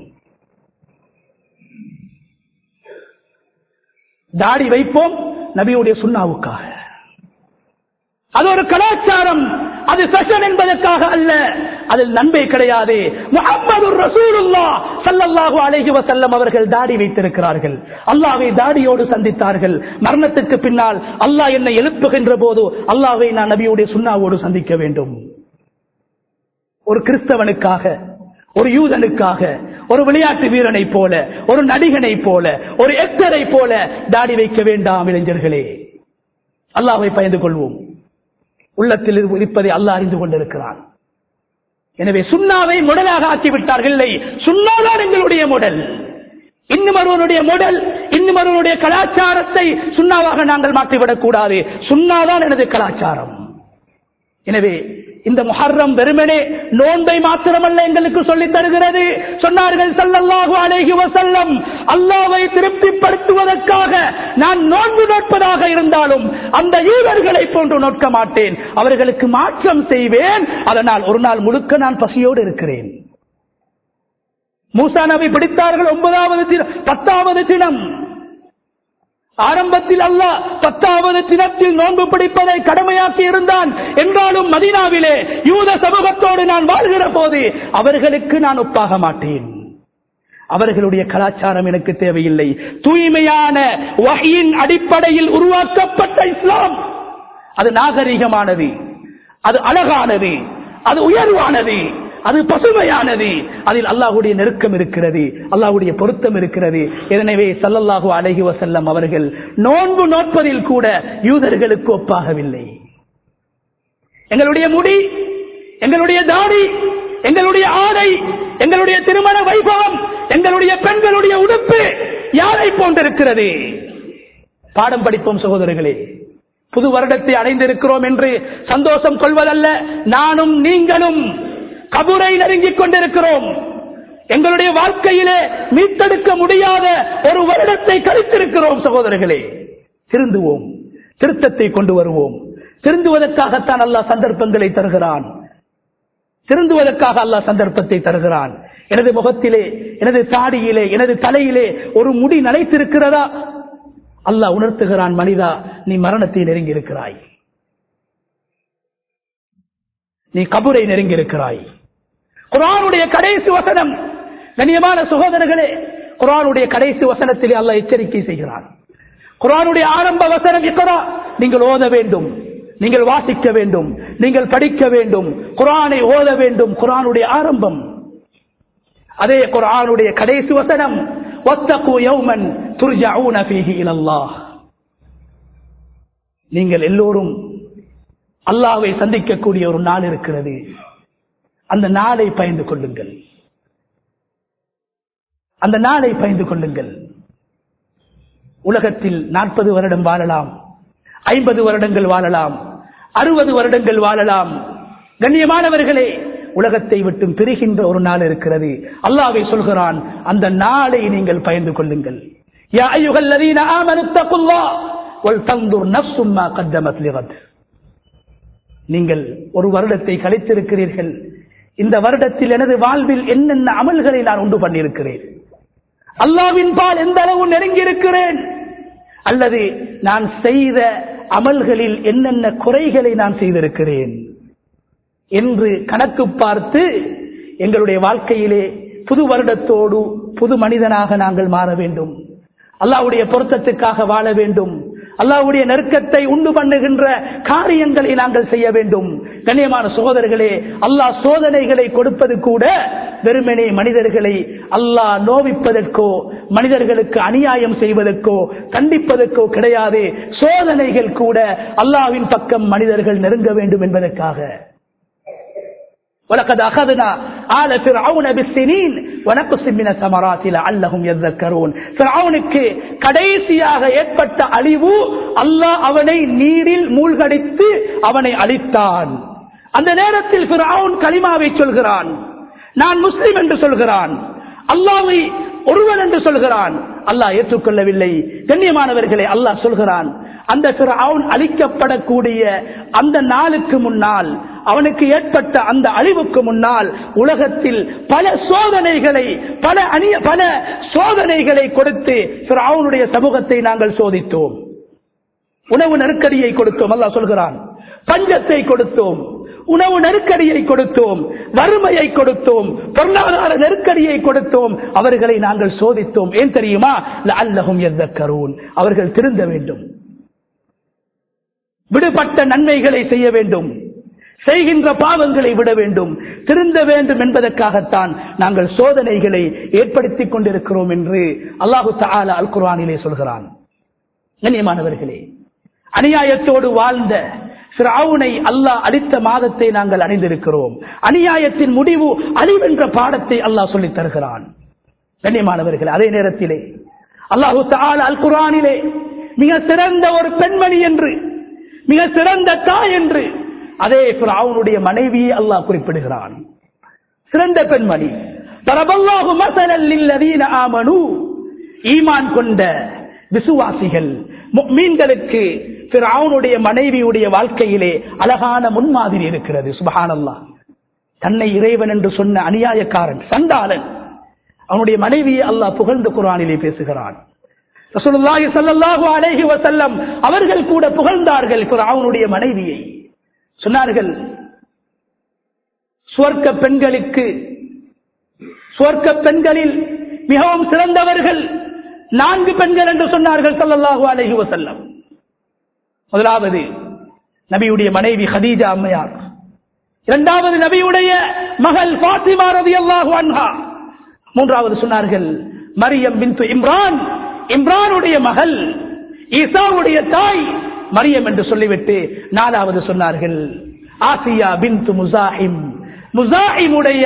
Speaker 1: தாடி வைப்போம் நபியுடைய சுண்ணாவுக்காக அது ஒரு கலாச்சாரம் அது ஃபேஷன் என்பதற்காக அல்ல அதில் நன்மை கிடையாது முகமது ரசூலுல்லா ஸல்லல்லாஹு அலைஹி வஸல்லம் அவர்கள் தாடி வைத்திருக்கிறார்கள் அல்லாஹ்வை தாடியோடு சந்தித்தார்கள் மரணத்துக்கு பின்னால் அல்லாஹ் என்னை எழுப்புகின்ற போது அல்லாஹ்வை நான் நபியுடைய சுண்ணாவோடு சந்திக்க வேண்டும் ஒரு கிறிஸ்தவனுக்காக ஒரு யூதனுக்காக ஒரு விளையாட்டு வீரனை போல ஒரு நடிகனை போல ஒரு எக்டரை போல தாடி வைக்க வேண்டாம் இளைஞர்களே அல்லாஹ்வை பயந்து கொள்வோம் உள்ளத்தில் இருப்பதை அல்லாஹ் அறிந்து கொண்டிருக்கிறான் எனவே சுண்ணாவை முடலாக ஆக்கிவிட்டார்கள் இல்லை சுண்ணாதான் எங்களுடைய முடல் இன்னும் ஒருவனுடைய முடல் இன்னும் ஒருவனுடைய கலாச்சாரத்தை சுண்ணாவாக நாங்கள் மாற்றிவிடக் கூடாது சுண்ணாதான் எனது கலாச்சாரம் எனவே இந்த முஹர்ரம் வெறுமனே நோன்பை மாத்திரமல்ல எங்களுக்கு சொல்லித் தருகிறது சொன்னார்கள் ஸல்லல்லாஹு அலைஹி வஸல்லம் அல்லாஹ்வை திருப்திப்படுத்துவதற்காக நான் நோன்பு நோட்பதாக இருந்தாலும் அந்த ஈவர்களை போன்று நோட்க மாட்டேன் அவர்களுக்கு மாற்றம் செய்வேன் அதனால் ஒரு நாள் முழுக்க நான் பசியோடு இருக்கிறேன் மூசா நபி பிடித்தார்கள் ஒன்பதாவது தினம் பத்தாவது தினம் ஆரம்பத்தில் அல்லாஹ் பத்தாவது தினத்தில் நோன்பு பிடிப்பதை கடமையாக்கி இருந்தான் என்றாலும் மதீனாவிலே யூத சமூகத்தோடு நான் வாழ்கிற போது அவர்களுக்கு நான் ஒப்பாக மாட்டேன் அவர்களுடைய கலாச்சாரம் எனக்கு தேவையில்லை தூய்மையான வகையின் அடிப்படையில் உருவாக்கப்பட்ட இஸ்லாம் அது நாகரிகமானது அது அழகானது அது உயர்வானது அது பசுமையானது அதில் அல்லாஹுடைய நெருக்கம் இருக்கிறது அல்லாஹுடைய பொருத்தம் இருக்கிறது எனவே சல்லல்லாஹு அலைஹி வசல்லம் அவர்கள் நோன்பு நோட்பதில் கூட யூதர்களுக்கு ஒப்பாகவில்லை எங்களுடைய முடி எங்களுடைய தாடி எங்களுடைய ஆடை எங்களுடைய திருமண வைபவம் எங்களுடைய பெண்களுடைய உடுப்பு யாரை போன்றிருக்கிறது பாடம் படிப்போம் சகோதரர்களே புது வருடத்தை அடைந்திருக்கிறோம் என்று சந்தோஷம் கொள்வதல்ல நானும் நீங்களும் கபுரை நெருங்கிக் கொண்டிருக்கிறோம் எங்களுடைய வாழ்க்கையிலே மீட்டெடுக்க முடியாத ஒரு வருடத்தை கழித்திருக்கிறோம் சகோதரர்களே திருந்துவோம் திருத்தத்தை கொண்டு வருவோம் திருந்துவதற்காகத்தான் அல்லாஹ் சந்தர்ப்பங்களை தருகிறான் திருந்துவதற்காக அல்லாஹ் சந்தர்ப்பத்தை தருகிறான் எனது முகத்திலே எனது தாடியிலே எனது தலையிலே ஒரு முடி நனைத்திருக்கிறதா அல்லாஹ் உணர்த்துகிறான் மனிதா நீ மரணத்தை நெருங்கி இருக்கிறாய் நீ கபுரை நெருங்கி இருக்கிறாய் குரானுடைய கடைசி வசனம் கண்ணியமான சகோதரர்களே குரானுடைய கடைசி வசனத்திலே அல்லாஹ் எச்சரிக்கை செய்கிறான் குரானுடைய ஆரம்ப வசனம் இக்கரா நீங்கள் ஓத வேண்டும் நீங்கள் வாசிக்க வேண்டும் நீங்கள் படிக்க வேண்டும் குரானை ஓத வேண்டும் குரானுடைய ஆரம்பம் அதே குரானுடைய கடைசி வசனம் ஒத்தகு யௌமன் துர்ஜாஊன ஃபீஹி இலல்லாஹ் நீங்கள் எல்லோரும் அல்லாஹ்வை சந்திக்கக்கூடிய ஒரு நாள் இருக்கிறது அந்த நாளை பயந்து கொள்ளுங்கள் அந்த நாளை பயந்து கொள்ளுங்கள் உலகத்தில் நாற்பது வருடம் வாழலாம் ஐம்பது வருடங்கள் வாழலாம் அறுபது வருடங்கள் வாழலாம் கண்ணியமானவர்களே உலகத்தை விட்டு பிரிகின்ற ஒரு நாள் இருக்கிறது அல்லாவை சொல்கிறான் அந்த நாளை நீங்கள் பயந்து கொள்ளுங்கள் யா அய்யுஹல்லதீன ஆமனு தகுல்லாஹ் வல் தன்துர் நஃப்சும் மா கத்தமத் லிகத் நீங்கள் ஒரு வருடத்தை கழித்திருக்கிறீர்கள் இந்த வருடத்தில் எனது வாழ்வில் என்னென்ன அமல்களை நான் உண்டு பண்ணியிருக்கிறேன் அல்லாவின் பால் எந்த அளவு நெருங்கி இருக்கிறேன் அல்லது நான் செய்த அமல்களில் என்னென்ன குறைகளை நான் செய்திருக்கிறேன் என்று கணக்கு பார்த்து எங்களுடைய வாழ்க்கையிலே புது வருடத்தோடு புது மனிதனாக நாங்கள் மாற வேண்டும் அல்லாவுடைய பொருத்தத்துக்காக வாழ வேண்டும் அல்லாவுடைய நெருக்கத்தை உண்டு பண்ணுகின்ற காரியங்களை நாங்கள் செய்ய வேண்டும் கண்ணியமான சோதர்களே அல்லாஹ் சோதனைகளை கொடுப்பது கூட வெறுமனே மனிதர்களை அல்லாஹ் நோவிப்பதற்கோ மனிதர்களுக்கு அநியாயம் செய்வதற்கோ கண்டிப்பதற்கோ கிடையாது சோதனைகள் கூட அல்லாவின் பக்கம் மனிதர்கள் நெருங்க வேண்டும் என்பதற்காக ولقد أخذنا آل فرعون بالسنين ونقص من الثمرات لعلهم يذكرون فرعونக்கு கடைசியாக ஏற்பட்ட அழிவு அல்லாஹ் அவனை நீரில் மூழ்கடித்து அவனை அழித்தான் அந்த நேரத்தில் ஃபிரௌன் கலிமாவை சொல்கிறான் நான் முஸ்லிம் என்று சொல்கிறான் அல்லாவை ஒருவன் என்று சொல்கிறான் அல்லாஹ் ஏற்றுக்கொள்ளவில்லை கண்ணியமானவர்களே அல்லாஹ் சொல்கிறான் அந்த அவன் அழிக்கப்படக்கூடிய அந்த நாளுக்கு முன்னால் அவனுக்கு ஏற்பட்ட அந்த அழிவுக்கு முன்னால் உலகத்தில் பல சோதனைகளை பல அணிய பல சோதனைகளை கொடுத்து அவனுடைய சமூகத்தை நாங்கள் சோதித்தோம் உணவு நெருக்கடியை கொடுத்தோம் அல்லாஹ் சொல்கிறான் பஞ்சத்தை கொடுத்தோம் உணவு நெருக்கடியை கொடுத்தோம் வறுமையை கொடுத்தோம் பொருளாதார நெருக்கடியை கொடுத்தோம் அவர்களை நாங்கள் சோதித்தோம் ஏன் தெரியுமா அல்லகும் எந்த கரூன் அவர்கள் திருந்த வேண்டும் விடுபட்ட நன்மைகளை செய்ய வேண்டும் செய்கின்ற பாவங்களை விட வேண்டும் திருந்த வேண்டும் என்பதற்காகத்தான் நாங்கள் சோதனைகளை ஏற்படுத்திக் கொண்டிருக்கிறோம் என்று அல்லாஹு தாலா அல் குர்ஆனிலே சொல்கிறான் கண்ணியமானவர்களே அநியாயத்தோடு வாழ்ந்த சிராவுனை அல்லாஹ் அளித்த மாதத்தை நாங்கள் அணிந்திருக்கிறோம் அநியாயத்தின் முடிவு அழிவென்ற பாடத்தை அல்லாஹ் சொல்லித் தருகிறான் கண்ணியமானவர்கள் அதே நேரத்திலே அல்லாஹு தாலா அல் குர்ஆனிலே மிக சிறந்த ஒரு பெண்மணி என்று மிக சிறந்த தாய் என்று அதே அவனுடைய மனைவியை அல்லாஹ் குறிப்பிடுகிறான் சிறந்த பெண்மணி தரபல்லாஹு மசனல் ஆமனு ஈமான் கொண்ட விசுவாசிகள் மீன்களுக்கு அவனுடைய மனைவியுடைய வாழ்க்கையிலே அழகான முன்மாதிரி இருக்கிறது சுபஹானல்லா தன்னை இறைவன் என்று சொன்ன அநியாயக்காரன் சண்டாளன் அவனுடைய மனைவியை அல்லாஹ் புகழ்ந்து குரானிலே பேசுகிறான் ரசூலுல்லாஹி ஸல்லல்லாஹு அலைஹி வஸல்லம் அவர்கள் கூட புகழ்ந்தார்கள் அவனுடைய மனைவியை சொன்னார்கள் சுவர்க்க பெண்களுக்கு சுவர்க்க பெண்களில் மிகவும் சிறந்தவர்கள் நான்கு பெண்கள் என்று சொன்னார்கள் சல்லல்லாஹு அலைஹி வசல்லம் முதலாவது நபியுடைய மனைவி ஹதீஜா அம்மையார் இரண்டாவது நபியுடைய மகள் பாத்திமா ரதி அல்லாஹு அன்ஹா மூன்றாவது சொன்னார்கள் மரியம் பின் இம்ரான் இம்ரானுடைய மகள் ஈசாவுடைய தாய் மரியம் என்று சொல்லிவிட்டு நாலாவது சொன்னார்கள் ஆசியா பின் முசாஹிம் முசாஹிமுடைய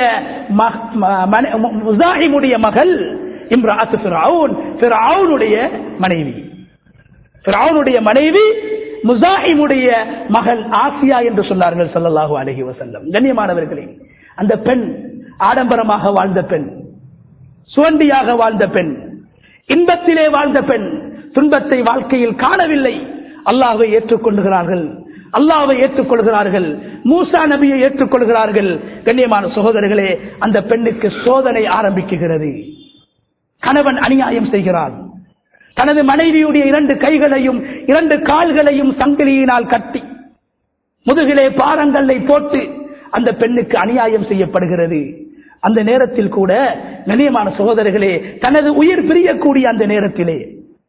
Speaker 1: முசாஹிமுடைய மகள் இம்ராத் ஃபிரவுனுடைய மனைவி ஃபிரவுனுடைய மனைவி முசாஹிமுடைய மகள் ஆசியா என்று சொன்னார்கள் சல்லல்லாஹு அலஹி வசல்லம் கண்ணியமானவர்களே அந்த பெண் ஆடம்பரமாக வாழ்ந்த பெண் சுவண்டியாக வாழ்ந்த பெண் இன்பத்திலே வாழ்ந்த பெண் துன்பத்தை வாழ்க்கையில் காணவில்லை அல்லாஹை ஏற்றுக்கொள்கிறார்கள் அல்லாவை ஏற்றுக்கொள்கிறார்கள் மூசா நபியை ஏற்றுக்கொள்கிறார்கள் கண்ணியமான சகோதரர்களே அந்த பெண்ணுக்கு சோதனை ஆரம்பிக்குகிறது கணவன் அநியாயம் செய்கிறான் தனது மனைவியுடைய இரண்டு கைகளையும் இரண்டு கால்களையும் சங்கிலியினால் கட்டி முதுகிலே பாரங்களை போட்டு அந்த பெண்ணுக்கு அநியாயம் செய்யப்படுகிறது அந்த நேரத்தில் கூட கண்ணியமான சகோதரர்களே தனது உயிர் பிரியக்கூடிய அந்த நேரத்திலே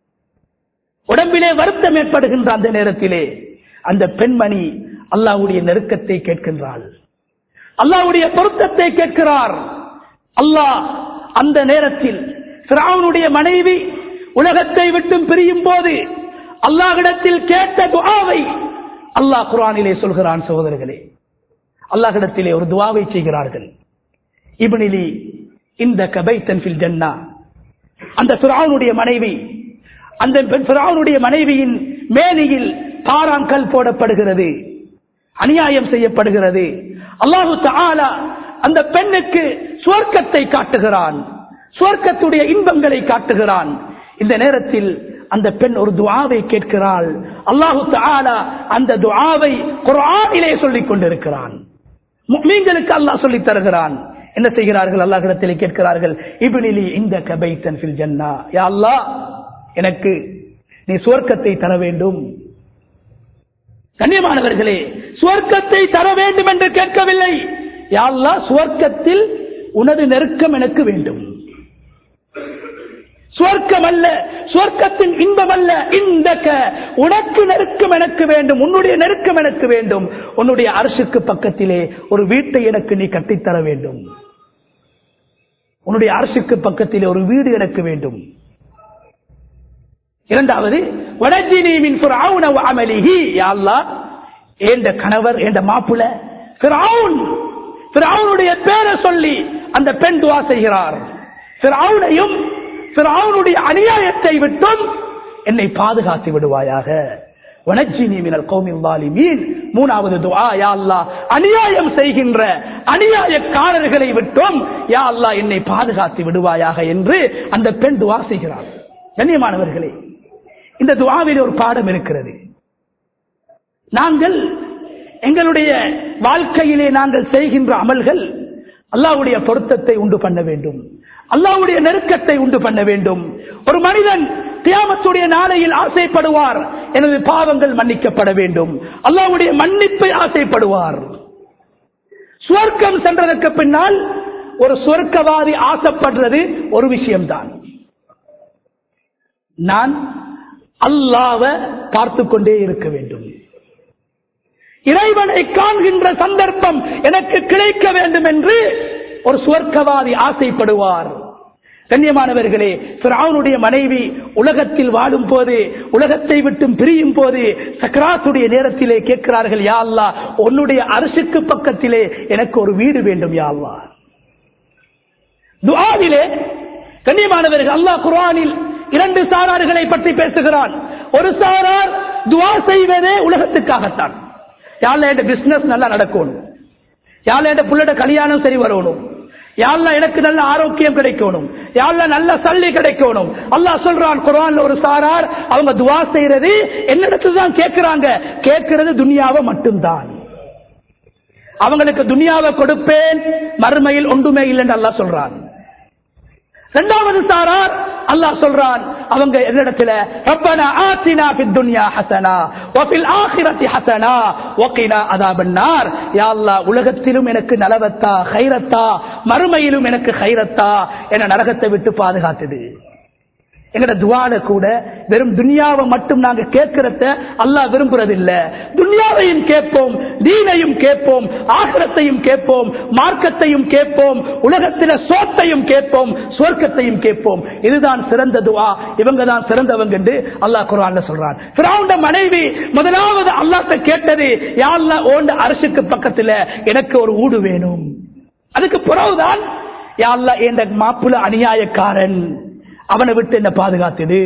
Speaker 1: உடம்பிலே வருத்தம் ஏற்படுகின்ற அந்த நேரத்திலே அந்த பெண்மணி அல்லாவுடைய நெருக்கத்தை கேட்கின்றாள் அல்லாவுடைய பொருத்தத்தை கேட்கிறார் அல்லாஹ் அந்த நேரத்தில் பிராவனுடைய மனைவி உலகத்தை விட்டும் பிரியும் போது அல்லாஹிடத்தில் கேட்ட துவாவை அல்லாஹ் குரானிலே சொல்கிறான் சகோதரர்களே அல்லாஹிடத்திலே ஒரு துவாவை செய்கிறார்கள் இபனிலி இந்த கபைத்தன் ஃபில் ஜன்னா அந்த பிராவனுடைய மனைவி அந்த பிராவனுடைய மனைவியின் மேனியில் பாறாங்கல் போடப்படுகிறது அநியாயம் செய்யப்படுகிறது அல்லாஹு தாலா அந்த பெண்ணுக்கு சுவர்க்கத்தை காட்டுகிறான் சுவர்க்கத்துடைய இன்பங்களை காட்டுகிறான் இந்த நேரத்தில் அந்த பெண் ஒரு துவாவை கேட்கிறாள் அல்லாஹு தாலா அந்த துவாவை குரானிலே சொல்லிக் கொண்டிருக்கிறான் மீன்களுக்கு அல்லாஹ் சொல்லித் தருகிறான் என்ன செய்கிறார்கள் அல்லாஹிடத்திலே கேட்கிறார்கள் இபினிலி இந்த கபைத்தன் ஃபில் ஜன்னா யா அல்லாஹ் எனக்கு நீ சுவர்க்கத்தை தர வேண்டும் கண்ணியமானவர்களே சுவர்க்கத்தை தர வேண்டும் என்று கேட்கவில்லை யாழ்லா சுவர்க்கத்தில் உனது நெருக்கம் எனக்கு வேண்டும் சுவர்க்கம் அல்ல சுவர்க்கத்தின் இன்பம் அல்ல இந்த உனக்கு நெருக்கம் எனக்கு வேண்டும் உன்னுடைய நெருக்கம் எனக்கு வேண்டும் உன்னுடைய அரசுக்கு பக்கத்திலே ஒரு வீட்டை எனக்கு நீ கட்டித்தர வேண்டும் உன்னுடைய அரசுக்கு பக்கத்திலே ஒரு வீடு எனக்கு வேண்டும் இரண்டாவது வடஜினியின் அமலிஹி யாழ்லா ஏண்ட கணவர் ஏண்ட மாப்பிள பிராவுனுடைய பேரை சொல்லி அந்த பெண் துவா செய்கிறார் பிராவுனையும் பிராவுனுடைய அநியாயத்தை விட்டும் என்னை பாதுகாத்து விடுவாயாக மூணாவது துவா யா அல்லா அநியாயம் செய்கின்ற அநியாயக்காரர்களை விட்டும் யா அல்லா என்னை பாதுகாத்து விடுவாயாக என்று அந்த பெண் துவா செய்கிறார் கண்ணியமானவர்களே இந்த துவாவில் ஒரு பாடம் இருக்கிறது நாங்கள் எங்களுடைய வாழ்க்கையிலே நாங்கள் செய்கின்ற அமல்கள் அல்லாவுடைய பொருத்தத்தை உண்டு பண்ண வேண்டும் அல்லாவுடைய நெருக்கத்தை உண்டு பண்ண வேண்டும் ஒரு மனிதன் தியாமத்துடைய நாளையில் ஆசைப்படுவார் எனது பாவங்கள் மன்னிக்கப்பட வேண்டும் அல்லாவுடைய மன்னிப்பை ஆசைப்படுவார் சுவர்க்கம் சென்றதற்கு பின்னால் ஒரு சுவர்க்கவாதி ஆசைப்படுறது ஒரு விஷயம்தான் நான் அல்லாவ பார்த்து கொண்டே இருக்க வேண்டும் இறைவனை காண்கின்ற சந்தர்ப்பம் எனக்கு கிடைக்க வேண்டும் என்று ஒரு சுவர்க்கவாதி ஆசைப்படுவார் கண்ணியமானவர்களே பிராவுனுடைய மனைவி உலகத்தில் வாழும் போது உலகத்தை விட்டும் பிரியும் போது சக்கராத்துடைய நேரத்திலே கேட்கிறார்கள் யா அல்லா உன்னுடைய அரசுக்கு பக்கத்திலே எனக்கு ஒரு வீடு வேண்டும் யா அல்லா துஆவிலே கண்ணியமானவர்கள் அல்லாஹ் குர்ஆனில் இரண்டு சாரார்களை பற்றி பேசுகிறான் ஒரு சாரார் துவா செய்வதே உலகத்துக்காகத்தான் யாழ்ல என் பிசினஸ் நல்லா நடக்கணும் யாழ்ல என் புள்ளட கல்யாணம் சரி வரணும் யாழ்ல எனக்கு நல்ல ஆரோக்கியம் கிடைக்கணும் யாழ்ல நல்ல சல்லி கிடைக்கணும் அல்லாஹ் சொல்றான் குரான்ல ஒரு சாரார் அவங்க துவா செய்யறது என்னிடத்துல தான் கேட்கிறாங்க கேட்கிறது துனியாவை மட்டும்தான் அவங்களுக்கு துனியாவை கொடுப்பேன் மறுமையில் ஒன்றுமே இல்லைன்னு அல்லாஹ் சொல்றான் இரண்டாவது சாரார் அல்லாஹ் சொல்றான் அவங்க என்னிடத்துல ரப்பனா ஆத்தினா ஃபித் துன்யா ஹஸனா வ ஃபில் ஆখিরাতি ஹஸனா வ கினா அஸாபன்னார் யா அல்லாஹ் உலகத்திலும் எனக்கு நலவத்தா கைரத்தா மறுமையிலும் எனக்கு கைரத்தா என நரகத்தை விட்டு பாதுகாத்தது எங்கட துவால கூட வெறும் துனியாவை மட்டும் நாங்க கேட்கிறத அல்லாஹ் விரும்புறது இல்ல துனியாவையும் கேட்போம் தீனையும் கேட்போம் ஆகரத்தையும் கேட்போம் மார்க்கத்தையும் கேட்போம் உலகத்தில சோத்தையும் கேட்போம் சுவர்க்கத்தையும் கேட்போம் இதுதான் சிறந்த துவா இவங்க தான் சிறந்தவங்க என்று அல்லாஹ் குரான்ல சொல்றான் பிராவுண்ட மனைவி முதலாவது அல்லாஹ்ட்ட கேட்டது யாழ்லா ஓண்ட அரசுக்கு பக்கத்துல எனக்கு ஒரு ஊடு வேணும் அதுக்கு பிறகுதான் யாழ்லா என்ற மாப்புல அநியாயக்காரன் அவனை விட்டு என்ன பாதுகாத்தது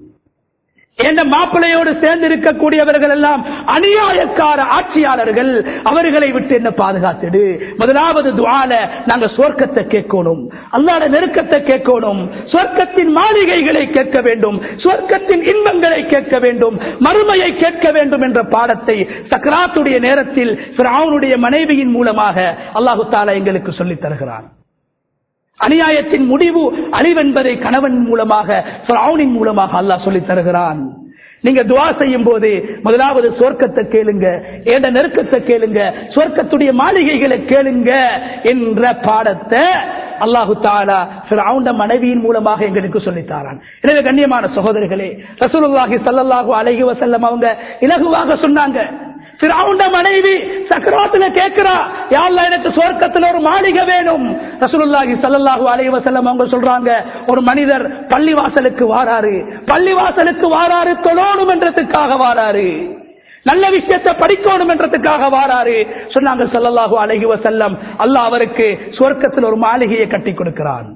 Speaker 1: என்ற மாப்பிள்ளையோடு சேர்ந்து இருக்கக்கூடியவர்கள் எல்லாம் அநியாயக்கார ஆட்சியாளர்கள் அவர்களை விட்டு என்ன பாதுகாத்தது முதலாவது துவால நாங்க சொர்க்கத்தை கேட்கணும் அல்லாத நெருக்கத்தை கேட்கணும் சொர்க்கத்தின் மாளிகைகளை கேட்க வேண்டும் சொர்க்கத்தின் இன்பங்களை கேட்க வேண்டும் மறுமையை கேட்க வேண்டும் என்ற பாடத்தை சக்கராத்துடைய நேரத்தில் அவனுடைய மனைவியின் மூலமாக அல்லாஹு தாலா எங்களுக்கு சொல்லித் தருகிறான் அநியாயத்தின் முடிவு அழிவென்பதை கணவன் மூலமாக பிராவுனின் மூலமாக அல்லாஹ் சொல்லி தருகிறான் நீங்க துவா செய்யும் போது முதலாவது சொர்க்கத்தை கேளுங்க ஏண்ட நெருக்கத்தை கேளுங்க சொர்க்கத்துடைய மாளிகைகளை கேளுங்க என்ற பாடத்தை அல்லாஹு தாலா பிராவுண்ட மனைவியின் மூலமாக எங்களுக்கு சொல்லித்தாரான் எனவே கண்ணியமான சகோதரிகளே ரசூலுல்லாஹி சல்லல்லாஹு அலைஹி வஸல்லம் அவங்க இலகுவாக சொன்னாங்க பிராவுண்ட மனைவி சக்கராத்துல கேட்கிறா யாழ்லா எனக்கு சொர்க்கத்துல ஒரு மாளிகை வேணும் ரசூலுல்லாஹி ஸல்லல்லாஹு அலைஹி வஸல்லம் அவங்க சொல்றாங்க ஒரு மனிதர் பள்ளிவாசலுக்கு வாராரு பள்ளிவாசலுக்கு வாராரு தொழணும் என்றதுக்காக வாராரு நல்ல விஷயத்தை படிக்கணும் என்றதுக்காக வாராரு சொன்னாங்க ஸல்லல்லாஹு அலைஹி வஸல்லம் அல்லாஹ் அவருக்கு சொர்க்கத்தில் ஒரு மாளிகையை கட்டி கொடுக்கிறான்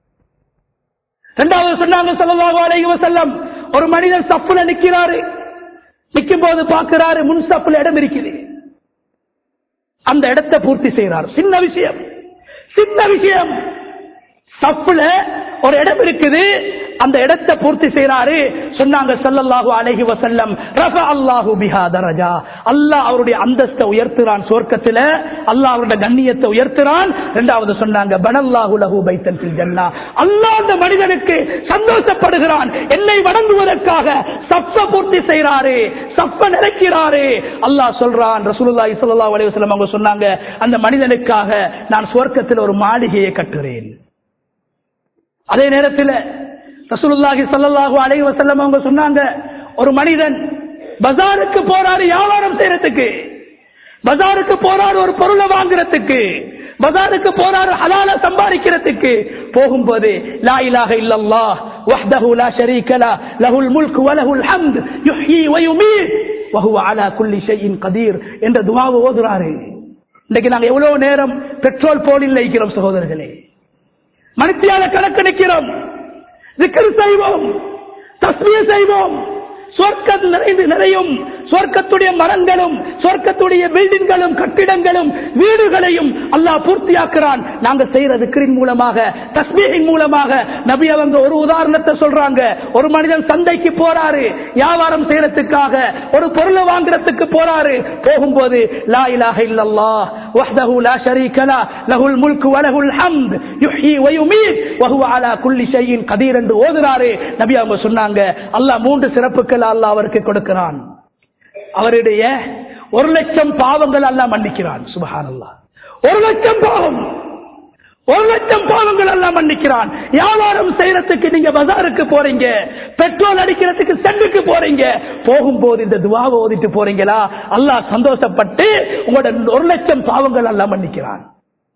Speaker 1: இரண்டாவது சொன்னாங்க ஸல்லல்லாஹு அலைஹி வஸல்லம் ஒரு மனிதர் சப்புல நிக்கிறாரு நிற்கும் போது பார்க்கிறாரு முன்சப்புல இடம் இருக்குது அந்த இடத்தை பூர்த்தி செய்யறார் சின்ன விஷயம் சின்ன விஷயம் சப்புல ஒரு இடம் இருக்குது அந்த இடத்தை பூர்த்தி செய்யறாரு சொன்னாங்க சல்லல்லாஹு அலைஹி வசல்லம் ரஃப அல்லாஹு பிஹா தரஜா அல்லாஹ் அவருடைய அந்தஸ்தை உயர்த்துறான் சொர்க்கத்துல அல்லாஹ் அவருடைய கண்ணியத்தை உயர்த்துறான் இரண்டாவது சொன்னாங்க பனல்லாஹு லஹு பைத்தன் ஃபில் ஜன்னா அல்லாஹ் அந்த மனிதனுக்கு சந்தோஷப்படுகிறான் என்னை வணங்குவதற்காக சப்ப பூர்த்தி செய்யறாரு சப்ப நினைக்கிறாரு அல்லாஹ் சொல்றான் ரசூலுல்லாஹி ஸல்லல்லாஹு அலைஹி வஸல்லம் அவங்க சொன்னாங்க அந்த மனிதனுக்காக நான் சொர்க்கத்தில் ஒரு மாளிகையை கட்டுறேன் அதே நேரத்தில் ரசூலுல்லாஹி ஸல்லல்லாஹு அலைஹி வஸல்லம் அவங்க சொன்னாங்க ஒரு மனிதன் பஜாருக்கு போறாரு வியாபாரம் செய்யறதுக்கு பஜாருக்கு போறாரு ஒரு பொருளை வாங்குறதுக்கு பஜாருக்கு போறாரு ஹலால சம்பாதிக்கிறதுக்கு போகும்போது லா இலாஹ இல்லல்லாஹ் வஹ்தஹு லா ஷரீக லா லஹுல் முல்க் வ லஹுல் ஹம்த் யுஹ்யி வ யுமீத் வ ஹுவ அலா குல்லி ஷைஇன் கதீர் என்ற துஆவை ஓதுறாரு இன்னைக்கு நாங்க எவ்வளவு நேரம் பெட்ரோல் போலில் இருக்கிறோம் சகோதரர்களே மனுத்தியால கணக்கு நிற்கிறோம் திக்ர் செய்வோம் தஸ்மிய செய்வோம் சொர்க்கம் நிறைந்து நிறையும் சொர்க்கத்துடைய மரங்களும் சொர்க்கத்துடைய பில்டிங்களும் கட்டிடங்களும் வீடுகளையும் அல்லாஹ் பூர்த்தியாக்குறான் நாங்க செய்யற திக்ரின் மூலமாக தஸ்மீகின் மூலமாக நபி அவங்க ஒரு உதாரணத்தை சொல்றாங்க ஒரு மனிதன் சந்தைக்கு போறாரு வியாபாரம் செய்யறதுக்காக ஒரு பொருளை வாங்குறதுக்கு போறாரு போகும்போது லா இலாஹ இல்லல்லாஹ் வஹ்தஹு லா ஷரீக லா லஹுல் முல்கு வ லஹுல் ஹம்த் யுஹ்யி வ யுமீத் வ ஹுவ அலா குல்லி ஷைஇன் கதீர் என்று ஓதுறாரு நபி அவங்க சொன்னாங்க அல்லாஹ் மூன்று சிறப்புகள் அல்லாஹ் அவருக்கு கொடுக்கிறான் அவருடைய ஒரு லட்சம் பாவங்கள் அல்லாஹ் மன்னிக்கிறான் சுபஹானல்லாஹ் ஒரு லட்சம் பாவம் ஒரு லட்சம் பாவங்கள் எல்லாம் மன்னிக்கிறான் வியாபாரம் செய்யறதுக்கு நீங்க பஜாருக்கு போறீங்க பெட்ரோல் அடிக்கிறதுக்கு சென்டுக்கு போறீங்க போகும்போது இந்த துவாவை ஓதிட்டு போறீங்களா அல்லாஹ் சந்தோஷப்பட்டு உங்களோட ஒரு லட்சம் பாவங்கள் எல்லாம் மன்னிக்கிறான்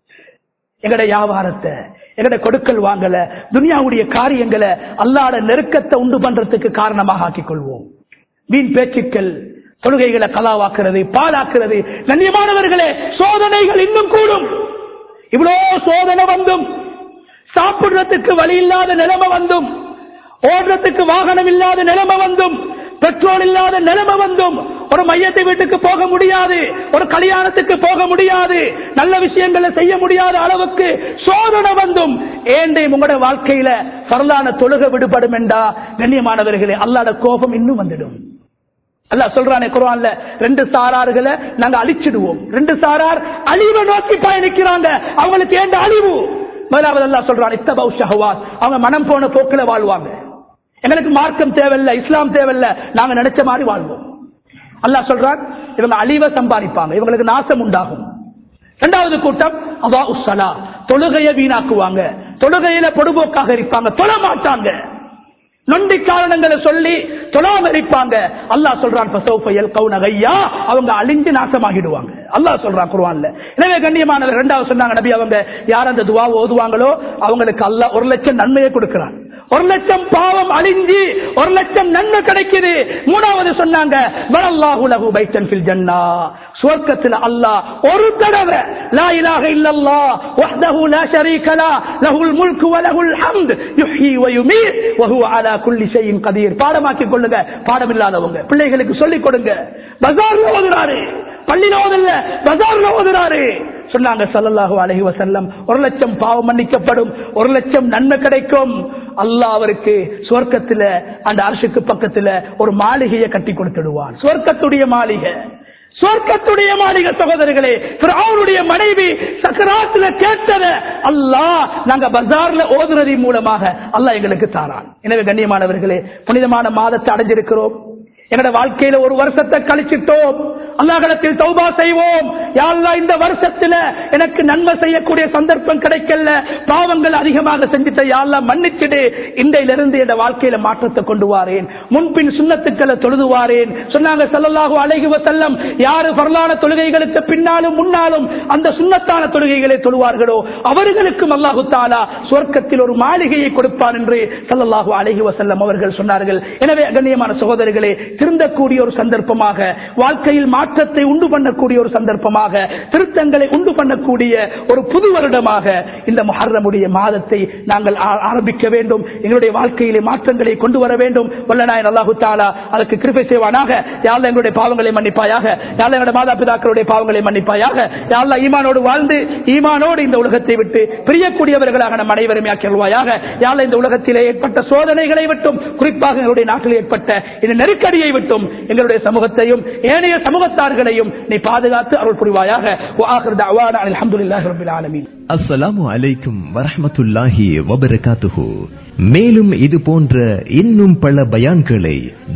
Speaker 1: எங்கட வியாபாரத்தை எங்கட கொடுக்கல் வாங்கல துனியாவுடைய காரியங்களை அல்லாட நெருக்கத்தை உண்டு பண்றதுக்கு காரணமாக ஆக்கிக் கொள்வோம் வீண் பேச்சுக்கள் தொழுகைகளை கலாவாக்குறது பாலாக்குறது கண்ணியமானவர்களே சோதனைகள் இன்னும் கூடும் இவ்வளோ சோதனை வந்தும் சாப்பிடுறதுக்கு வழி இல்லாத நிலைமை வந்தும் ஓடுறதுக்கு வாகனம் இல்லாத நிலைமை வந்தும் பெட்ரோல் இல்லாத நிலைமை வந்தும் ஒரு மையத்தை வீட்டுக்கு போக முடியாது ஒரு கல்யாணத்துக்கு போக முடியாது நல்ல விஷயங்களை செய்ய முடியாத அளவுக்கு சோதனை வந்தும் ஏண்டே உங்களோட வாழ்க்கையில பரலான தொழுக விடுபடும் என்றா கண்ணியமானவர்களே அல்லாட கோபம் இன்னும் வந்துடும் அல்லாஹ் சொல்றானே குர்ஆன்ல ரெண்டு சாரார்களை நாங்க அழிச்சிடுவோம் ரெண்டு சாரார் அழிவை நோக்கி பயணிக்கிறாங்க அவங்களுக்கு ஏண்ட அழிவு முதலாவது அல்லாஹ் சொல்றான் இத்தபௌ ஷஹவாத் அவங்க மனம் போன போக்குல வாழ்வாங்க எங்களுக்கு மார்க்கம் தேவையில்லை இஸ்லாம் தேவையில்லை நாங்க நினைச்ச மாதிரி வாழ்வோம் அல்லாஹ் சொல்றான் இவங்க அழிவை சம்பாதிப்பாங்க இவங்களுக்கு நாசம் உண்டாகும் இரண்டாவது கூட்டம் அவா உஸ்ஸலா தொழுகையை வீணாக்குவாங்க தொழுகையில பொடுபோக்காக இருப்பாங்க தொழ மாட்டாங்க நொண்டி காரணங்களை சொல்லி தொழாம இருப்பாங்க அல்லாஹ் சொல்றான் பசௌஃபயல் கவுனகையா அவங்க அழிஞ்சு நாசமாகிடுவாங்க அல்லாஹ் சொல்றான் குர்ஆன்ல எனவே கண்ணியமானவர் இரண்டாவது சொன்னாங்க நபி அவங்க யார் அந்த துவா ஓதுவாங்களோ அவங்களுக்கு அல்லாஹ் ஒரு லட்சம் நன்மையை கொடுக்கிறான் ஒரு லட்சம் பாவம் அழிஞ்சு ஒரு லட்சம் நன்மை கிடைக்குது மூணாவது சொன்னாங்க வலல்லாஹு லஹு பைத்தன் ஃபில் ஜன்னா சுவர்க்கத்தில் அல்லாஹ் ஒரு தடவை லா இலாஹ இல்லல்லாஹ் வஹ்தஹு லா ஷரீக லா லஹுல் முல்கு வ லஹுல் ஹம்த் யுஹ்யி வ யுமீத் வ ஹுவ அலா குல்லி ஷைஇன் கதீர் பாடமாக்கி கொள்ளுங்க பாடம் இல்லாதவங்க பிள்ளைகளுக்கு சொல்லிக் கொடுங்க பஜார்ல ஓதுறாரு பள்ளியில ஓதல்ல பஜார்ல ஓதுறாரு சொன்னாங்க சல்லல்லாஹு அலைஹி வஸல்லம் ஒரு லட்சம் பாவம் மன்னிக்கப்படும் ஒரு லட்சம் நன்மை கிடைக்கும் அல்லாஹ் அவருக்கு சுவர்க்கத்துல அந்த அரசுக்கு பக்கத்துல ஒரு மாளிகையை கட்டி கொடுத்துடுவான் சுவர்க்கத்துடைய மாளிகை சொர்க்கத்துடைய மாளிகை சகோதரர்களே அவருடைய மனைவி சக்கராத்துல கேட்டத அல்லாஹ் நாங்க பஜார்ல ஓதுறதின் மூலமாக அல்லாஹ் எங்களுக்கு தாரான் எனவே கண்ணியமானவர்களே புனிதமான மாதத்தை அடைஞ்சிருக்கிறோம் என்னோட வாழ்க்கையில ஒரு வருஷத்தை கழிச்சிட்டோம் அல்லாஹிடத்தில் தௌபா செய்வோம் யாழ்லா இந்த வருஷத்துல எனக்கு நன்மை செய்யக்கூடிய சந்தர்ப்பம் கிடைக்கல பாவங்கள் அதிகமாக செஞ்சுட்ட யாழ்லா மன்னிச்சிடு இன்றையிலிருந்து என் வாழ்க்கையில மாற்றத்தை கொண்டு வாரேன் முன்பின் சுண்ணத்துக்களை தொழுதுவாரேன் சொன்னாங்க சல்லல்லாஹு அலைஹி வஸல்லம் யாரு பரலான தொழுகைகளுக்கு பின்னாலும் முன்னாலும் அந்த சுண்ணத்தான தொழுகைகளை தொழுவார்களோ அவர்களுக்கும் அல்லாஹு தாலா சொர்க்கத்தில் ஒரு மாளிகையை கொடுப்பான் என்று சல்லல்லாஹு அலைஹி வஸல்லம் அவர்கள் சொன்னார்கள் எனவே கண்ணியமான சகோதரர்களே திருந்தக்கூடிய ஒரு சந்தர்ப்பமாக வாழ்க்கையில் மாற்றத்தை உண்டு பண்ணக்கூடிய ஒரு சந்தர்ப்பமாக திருத்தங்களை உண்டு பண்ணக்கூடிய ஒரு புது வருடமாக இந்த முஹர்ரமுடைய மாதத்தை நாங்கள் ஆ- ஆரம்பிக்க வேண்டும் எங்களுடைய வாழ்க்கையிலே மாற்றங்களை கொண்டு வர வேண்டும் வல்லநாயன் அல்லாஹு தாலா அதற்கு கிருபை செய்வானாக யாழ்ல எங்களுடைய பாவங்களை மன்னிப்பாயாக யாழ்ல எங்களுடைய மாதா பிதாக்களுடைய பாவங்களை மன்னிப்பாயாக யாழ்ல ஈமானோடு வாழ்ந்து ஈமானோடு இந்த உலகத்தை விட்டு பிரியக்கூடியவர்களாக நம் அனைவரும் ஆக்கிடுவாயாக யாழ்ல இந்த உலகத்திலே ஏற்பட்ட சோதனைகளை விட்டும் குறிப்பாக எங்களுடைய நாட்டில் ஏற்பட்ட இந்த நெருக்கடியை விட்டும் எங்களுடைய சமூகத்தையும் ஏனைய சமூகத்தார்களையும் நீ பாதுகாத்து அருள் புரிவாயாக وآخر دعوانا أن الحمد لله رب العالمين
Speaker 2: அஸ்ஸலாமு அலைக்கும் வரஹ்மத்துல்லாஹி வபரகாத்துஹு மேலும் இது போன்ற இன்னும் பல பயான்களை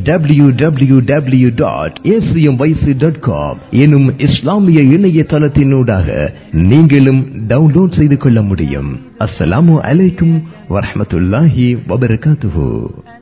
Speaker 2: W W W dot dot com எனும் இஸ்லாமிய இணையதளத்தினூடாக நீங்களும் டவுன்லோட் செய்து கொள்ள முடியும் அஸ்ஸலாமு அலைக்கும் வரஹ்மத்துல்லாஹி வபரகாத்துஹு